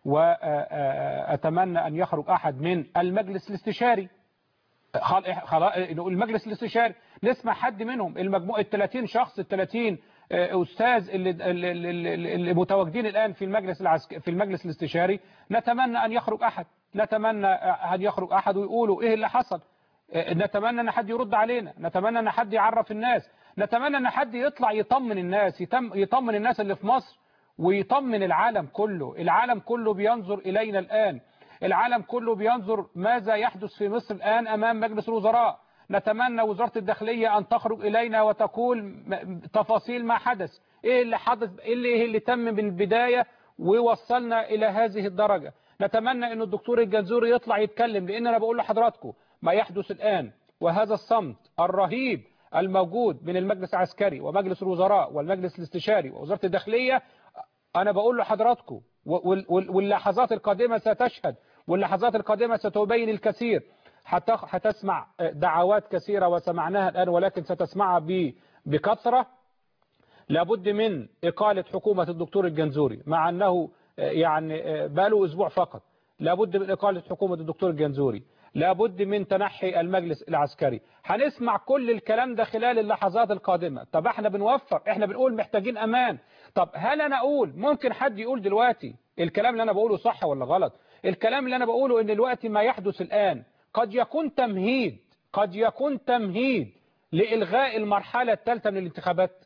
وأتمنى أن يخرج أحد من المجلس الاستشاري خل- خلا- المجلس الاستشاري نسمع حد منهم المجموع ال 30 شخص ال 30 استاذ اللي, اللي, اللي, اللي متواجدين الان في المجلس العسك في المجلس الاستشاري نتمنى ان يخرج احد نتمنى ان يخرج احد ويقولوا ايه اللي حصل نتمنى ان حد يرد علينا نتمنى ان حد يعرف الناس نتمنى ان حد يطلع يطمن الناس يتم يطمن الناس اللي في مصر ويطمن العالم كله العالم كله بينظر الينا الان العالم كله بينظر ماذا يحدث في مصر الآن أمام مجلس الوزراء نتمنى وزارة الداخلية أن تخرج إلينا وتقول م- تفاصيل ما حدث إيه اللي حدث إيه اللي, إيه اللي تم من البداية ووصلنا إلى هذه الدرجة نتمنى أن الدكتور الجنزوري يطلع يتكلم لأن أنا بقول لحضراتكم ما يحدث الآن وهذا الصمت الرهيب الموجود من المجلس العسكري ومجلس الوزراء والمجلس الاستشاري ووزارة الداخلية أنا بقول لحضراتكم وال- وال- واللحظات القادمة ستشهد واللحظات القادمة ستبين الكثير حتى هتسمع دعوات كثيرة وسمعناها الآن ولكن ستسمعها ب- بكثرة لابد من إقالة حكومة الدكتور الجنزوري مع أنه آه، يعني آه، بقاله أسبوع فقط لابد من إقالة حكومة الدكتور الجنزوري لابد من تنحي المجلس العسكري هنسمع كل الكلام ده خلال اللحظات القادمة طب احنا بنوفر احنا بنقول محتاجين أمان طب هل أنا أقول ممكن حد يقول دلوقتي الكلام اللي أنا بقوله صح ولا غلط الكلام اللي أنا بقوله إن دلوقتي ما يحدث الآن قد يكون تمهيد قد يكون تمهيد لإلغاء المرحلة الثالثة من الانتخابات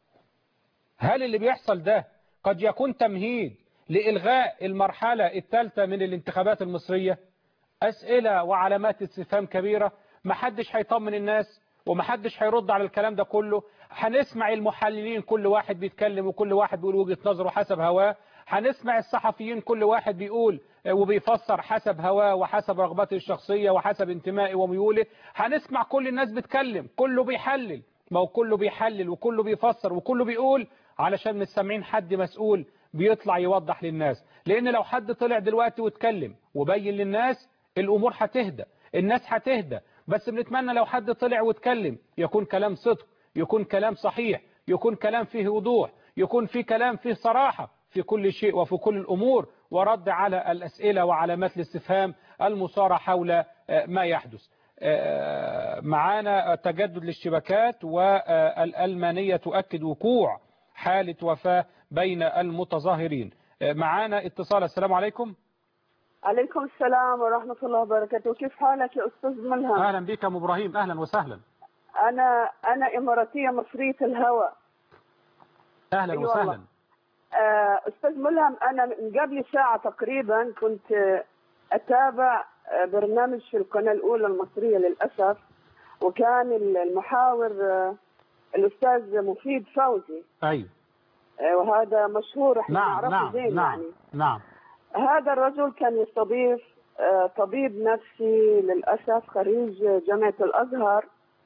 هل اللي بيحصل ده قد يكون تمهيد لإلغاء المرحلة الثالثة من الانتخابات المصرية أسئلة وعلامات استفهام كبيرة محدش هيطمن الناس ومحدش هيرد على الكلام ده كله هنسمع المحللين كل واحد بيتكلم وكل واحد بيقول وجهة نظره حسب هواه هنسمع الصحفيين كل واحد بيقول وبيفسر حسب هواه وحسب رغبته الشخصية وحسب انتمائه وميوله هنسمع كل الناس بتكلم كله بيحلل ما هو كله بيحلل وكله بيفسر وكله بيقول علشان مش سامعين حد مسؤول بيطلع يوضح للناس لان لو حد طلع دلوقتي واتكلم وبين للناس الامور هتهدى الناس هتهدى بس بنتمنى لو حد طلع واتكلم يكون كلام صدق يكون كلام صحيح يكون كلام فيه وضوح يكون فيه كلام فيه صراحة في كل شيء وفي كل الأمور ورد على الأسئلة وعلامات الاستفهام المصارة حول آه، ما يحدث آه، معانا تجدد للشبكات والألمانية تؤكد وقوع حالة وفاة بين المتظاهرين آه، معانا اتصال السلام عليكم عليكم السلام ورحمة الله وبركاته كيف حالك يا أستاذ ملهم أهلا بك يا أم إبراهيم أهلا وسهلا أنا أنا إماراتية مصرية الهوى أهلا أي والله. وسهلا آه، أستاذ ملهم أنا من قبل ساعة تقريبا كنت آه، أتابع آه، برنامج في القناة الأولى المصرية للأسف وكان المحاور آه، الأستاذ مفيد فوزي أيوه آه، وهذا مشهور احنا نعم نعرفه نعم زين نعم يعني نعم هذا الرجل كان يستضيف آه، طبيب نفسي للأسف خريج جامعة الأزهر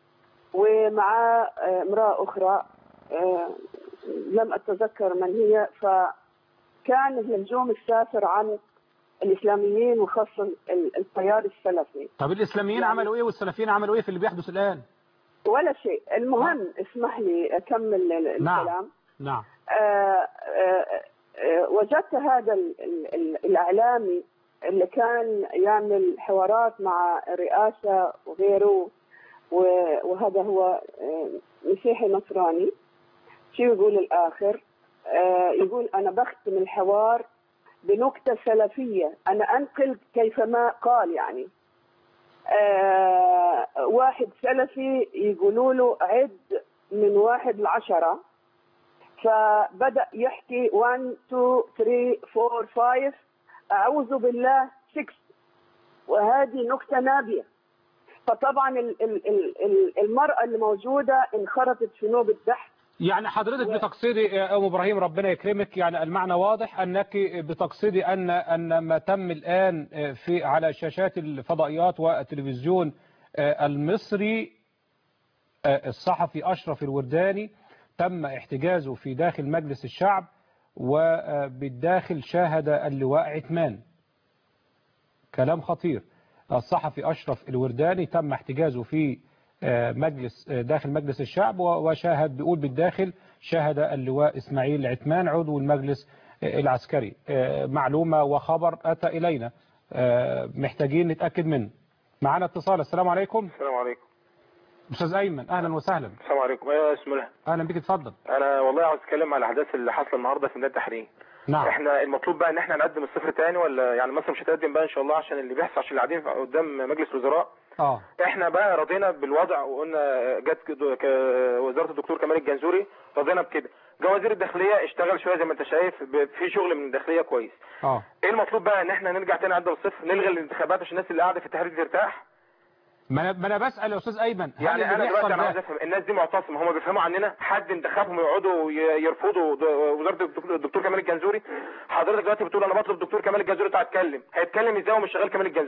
ومعاه آه، امرأة أخرى آه، لم أتذكر من هي فكان الهجوم السافر عن الإسلاميين وخاصة ال- التيار السلفي طب الإسلاميين يعني- عملوا إيه والسلفيين عملوا إيه في اللي بيحدث الآن ولا شيء المهم اسمح لي أكمل ال- نعم. الكلام نعم آه، آه، آه، وجدت هذا ال- ال- ال- الإعلامي اللي كان يعمل حوارات مع الرئاسة وغيره و- وهذا هو آه، مسيحي نصراني شو يقول الآخر آه، يقول أنا بختم الحوار بنكتة سلفية أنا أنقل كيفما قال يعني آه، واحد سلفي يقولوا له عد من واحد لعشرة فبدأ يحكي 1 2 3 4 5 أعوذ بالله 6 وهذه نكتة نابية فطبعا ال- ال- ال- ال- المرأة اللي موجودة انخرطت في نوبة ضحك يعني حضرتك بتقصدي يا أم إبراهيم ربنا يكرمك يعني المعنى واضح أنك بتقصدي أن أن ما تم الآن في على شاشات الفضائيات والتلفزيون المصري الصحفي أشرف الورداني تم احتجازه في داخل مجلس الشعب وبالداخل شاهد اللواء عثمان كلام خطير الصحفي أشرف الورداني تم احتجازه في مجلس داخل مجلس الشعب وشاهد بيقول بالداخل شاهد اللواء إسماعيل عثمان عضو المجلس العسكري معلومة وخبر أتى إلينا محتاجين نتأكد منه معنا اتصال السلام عليكم السلام عليكم أستاذ أيمن أهلا وسهلا السلام عليكم ايوه اسم الله أهلا بك اتفضل انا والله عاوز اتكلم على الاحداث اللي حاصله النهارده في ميدان التحرير نعم احنا المطلوب بقى ان احنا نقدم الصفر تاني ولا يعني مصر مش هتقدم بقى ان شاء الله عشان اللي بيحصل عشان اللي قاعدين قدام مجلس الوزراء اه احنا بقى رضينا بالوضع وقلنا جت كد- ك- وزاره الدكتور كمال الجنزوري رضينا بكده جه وزير الداخليه اشتغل شويه زي ما انت شايف ب- في شغل من الداخليه كويس اه ايه المطلوب بقى ان احنا نرجع تاني نقدم الصفر نلغي الانتخابات عشان الناس اللي قاعده في التحرير ترتاح ما انا ما انا بسال يا استاذ ايمن هل يعني اللي انا بيحصل دلوقتي انا عاوز ده افهم الناس دي معتصمه هم بيفهموا عننا حد انتخبهم يقعدوا ي- يرفضوا د- وزاره الدكتور- الدكتور كمال الجنزوري حضرتك دلوقتي بتقول انا بطلب الدكتور كمال الجنزوري تعالى اتكلم هيتكلم ازاي ومش شغال كمال الجنزوري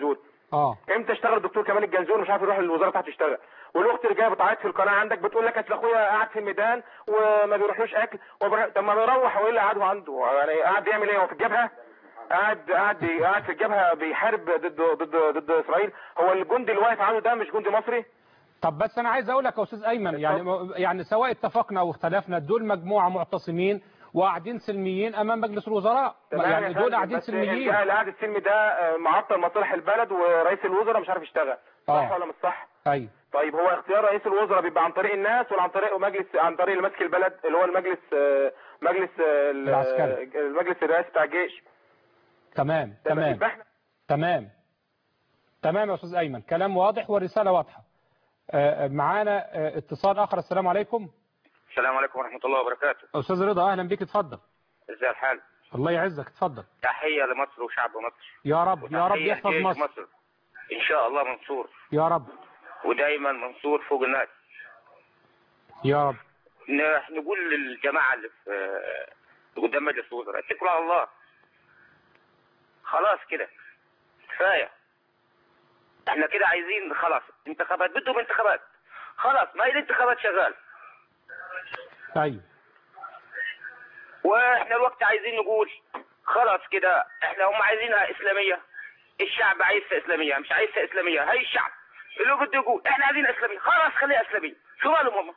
اه امتى اشتغل الدكتور كمال الجنزور مش عارف يروح الوزاره بتاعته يشتغل والاخت اللي جايه بتعيط في القناه عندك بتقول لك اصل اخويا قاعد في الميدان وما بيروحلوش اكل وبر... طب ما بيروح هو ايه اللي قعده عنده يعني قاعد بيعمل ايه هو في الجبهه قاعد قاعد قاعد في الجبهه بيحارب ضد ضد ضد اسرائيل هو الجندي اللي واقف عنده ده مش جندي مصري طب بس انا عايز اقول لك يا استاذ ايمن يعني يعني سواء اتفقنا او اختلفنا دول مجموعه معتصمين وقاعدين سلميين امام مجلس الوزراء تمام يعني يا دول فندم، قاعدين بس سلميين اللي قاعد السلمي ده آه، معطل مصالح البلد ورئيس الوزراء مش عارف يشتغل صح آه. ولا مش صح ايوه طيب هو اختيار رئيس الوزراء بيبقى عن طريق الناس ولا عن طريق مجلس عن طريق اللي ماسك البلد اللي هو المجلس آه، مجلس آه، ال- العسكري. المجلس الرئاسي بتاع الجيش تمام تمام. تمام يبقى احنا تمام تمام يا استاذ ايمن كلام واضح والرساله واضحه آه، آه، معانا آه، اتصال اخر السلام عليكم السلام عليكم ورحمة الله وبركاته استاذ رضا اهلا بيك اتفضل ازي الحال الله يعزك اتفضل تحية لمصر وشعب مصر يا رب يا رب وتحية يحفظ لجيش مصر مصر ان شاء الله منصور يا رب ودايما منصور فوق الناس يا رب ن- نقول للجماعة اللي في آه، قدام مجلس الوزراء اتكلوا على الله خلاص كده كفاية احنا كده عايزين خلاص انتخابات بدهم انتخابات خلاص ما هي الانتخابات شغال ايوه واحنا الوقت عايزين نقول خلاص كده احنا هم عايزينها اسلاميه الشعب عايزها اسلاميه مش عايزها اسلاميه هاي الشعب اللي هو بده يقول احنا عايزين اسلاميه خلاص خليها اسلاميه شو مالهم هم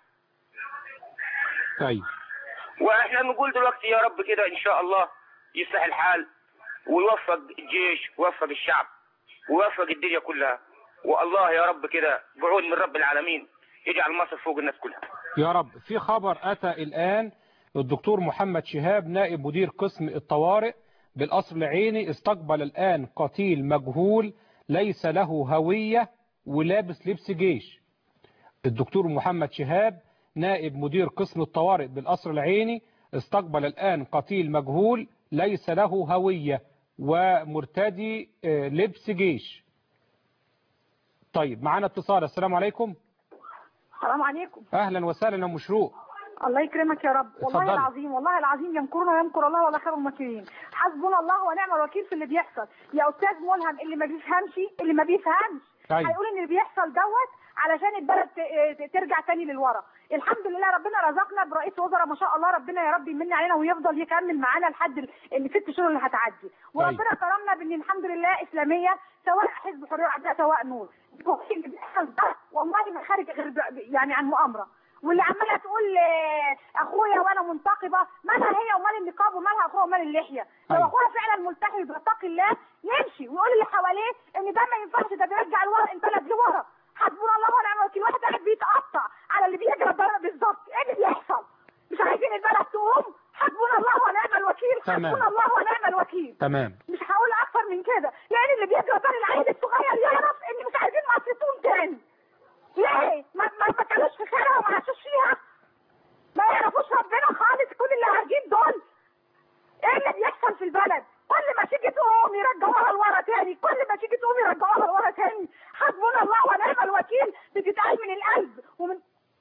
ايوه واحنا بنقول دلوقتي يا رب كده ان شاء الله يصلح الحال ويوفق الجيش ويوفق الشعب ويوفق الدنيا كلها والله يا رب كده بعون من رب العالمين يجعل مصر فوق الناس كلها يا رب في خبر أتى الآن الدكتور محمد شهاب نائب مدير قسم الطوارئ بالقصر العيني استقبل الآن قتيل مجهول ليس له هوية ولابس لبس جيش الدكتور محمد شهاب نائب مدير قسم الطوارئ بالقصر العيني استقبل الآن قتيل مجهول ليس له هوية ومرتدي آه، لبس جيش طيب معنا اتصال السلام عليكم السلام عليكم أهلا وسهلا يا مشروق الله يكرمك يا رب والله اتفضلي. العظيم والله العظيم يمكرنا ويمكر الله ولا خير الماكرين حسبنا الله ونعم الوكيل في اللي بيحصل يا استاذ ملهم اللي ما بيفهمش اللي ما بيفهمش أيوة. هيقول ان اللي بيحصل دوت علشان البلد ت- ت- ترجع تاني للورا الحمد لله ربنا رزقنا برئيس وزراء ما شاء الله ربنا يا رب يمن علينا ويفضل يكمل معانا لحد ال- الست شهور اللي هتعدي وربنا كرمنا بان الحمد لله اسلاميه سواء حزب حريه والعداله سواء نور هو اللي بيحصل ده والله ما خارج غير ب- يعني عن مؤامره واللي عماله تقول آه، اخويا وانا منتقبه مالها هي ومال النقاب ومالها اخوها ومال اللحيه لو أيوة. اخويا فعلا ملتحي وبيتقي الله يمشي ويقول اللي حواليه ان ده ما ينفعش ده بيرجع الورق البلد لورا حسبنا الله ونعم الوكيل واحد قاعد بيتقطع على اللي بيجرى ده بالظبط ايه اللي بيحصل مش عايزين البلد تقوم حسبنا الله ونعم الوكيل تمام. حسبنا الله ونعم الوكيل تمام مش هقول اكتر من كده لان اللي بيجرى ده العيل الصغير يعرف ان مش عايزين مصر تقوم تاني ليه ما ما ما كانوش في خيرها وما عاشوش فيها ما يعرفوش ربنا خالص كل اللي قاعدين دول ايه اللي بيحصل في البلد كل ما تيجي تقوم يرجعوها لورا تاني كل ما تيجي تقوم يرجعوها لورا تاني حسبنا الله ونعم الوكيل بتتقال من القلب ومن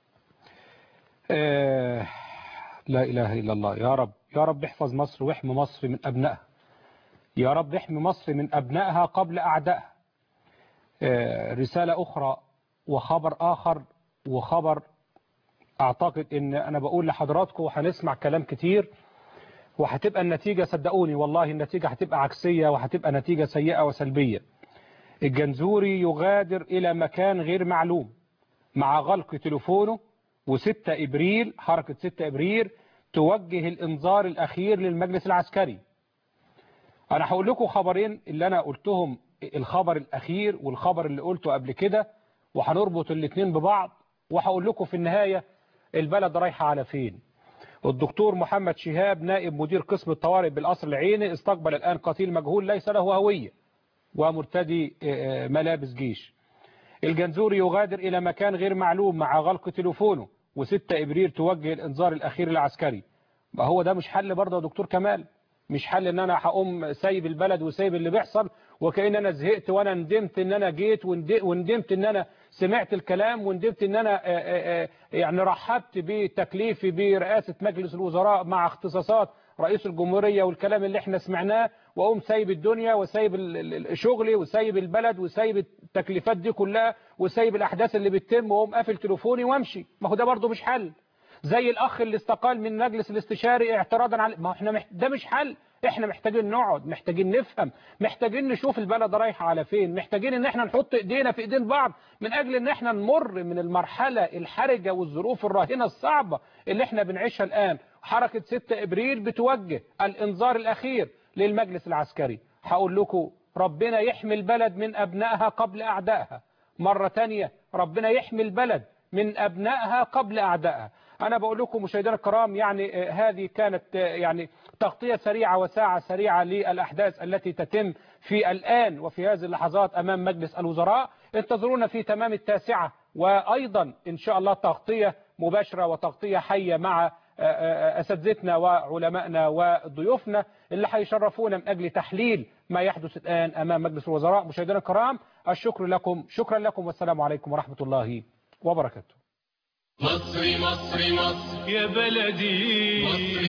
آه لا إله إلا الله يا رب يا رب احفظ مصر واحمي مصر من أبنائها يا رب احمي مصر من أبنائها قبل أعدائها آه رسالة أخرى وخبر آخر وخبر أعتقد إن أنا بقول لحضراتكم وهنسمع كلام كتير وهتبقى النتيجة صدقوني والله النتيجة هتبقى عكسية وهتبقى نتيجة سيئة وسلبية الجنزوري يغادر إلى مكان غير معلوم مع غلق تليفونه و6 إبريل حركة 6 إبريل توجه الإنذار الأخير للمجلس العسكري أنا هقول لكم خبرين اللي أنا قلتهم الخبر الأخير والخبر اللي قلته قبل كده وهنربط الاثنين ببعض وهقول لكم في النهاية البلد رايحة على فين الدكتور محمد شهاب نائب مدير قسم الطوارئ بالقصر العيني استقبل الآن قتيل مجهول ليس له هوية ومرتدي آه، آه، ملابس جيش الجنزوري يغادر إلى مكان غير معلوم مع غلق تليفونه و6 إبريل توجه الإنذار الأخير العسكري ما هو ده مش حل برضه يا دكتور كمال مش حل ان انا هقوم سايب البلد وسايب اللي بيحصل وكأن انا زهقت وانا ندمت ان انا جيت وند- وندمت ان انا سمعت الكلام وندمت ان انا آه، آه، آه، يعني رحبت بتكليفي برئاسة مجلس الوزراء مع اختصاصات رئيس الجمهورية والكلام اللي احنا سمعناه واقوم سايب الدنيا وسايب ال- ال- ال- شغلي وسايب البلد وسايب التكليفات دي كلها وسايب الاحداث اللي بتتم واقوم قافل تليفوني وامشي ما هو ده برضه مش حل زي الاخ اللي استقال من مجلس الاستشاري اعتراضا على ما هو احنا مح... ده مش حل احنا محتاجين نقعد محتاجين نفهم محتاجين نشوف البلد رايحه على فين محتاجين ان احنا نحط ايدينا في ايدين بعض من اجل ان احنا نمر من المرحله الحرجه والظروف الراهنه الصعبه اللي احنا بنعيشها الان حركه 6 ابريل بتوجه الانذار الاخير للمجلس العسكري هقول لكم ربنا يحمي البلد من ابنائها قبل اعدائها مرة تانية ربنا يحمي البلد من أبنائها قبل أعدائها أنا بقول لكم مشاهدينا الكرام يعني آه، هذه كانت آه، يعني تغطية سريعة وساعة سريعة للأحداث التي تتم في الآن وفي هذه اللحظات أمام مجلس الوزراء انتظرونا في تمام التاسعة وأيضا إن شاء الله تغطية مباشرة وتغطية حية مع آه، آه، أساتذتنا وعلمائنا وضيوفنا اللي هيشرفونا من أجل تحليل ما يحدث الآن أمام مجلس الوزراء مشاهدينا الكرام الشكر لكم شكرا لكم والسلام عليكم ورحمة الله وبركاته مصري مصري مصر يا بلدي مصري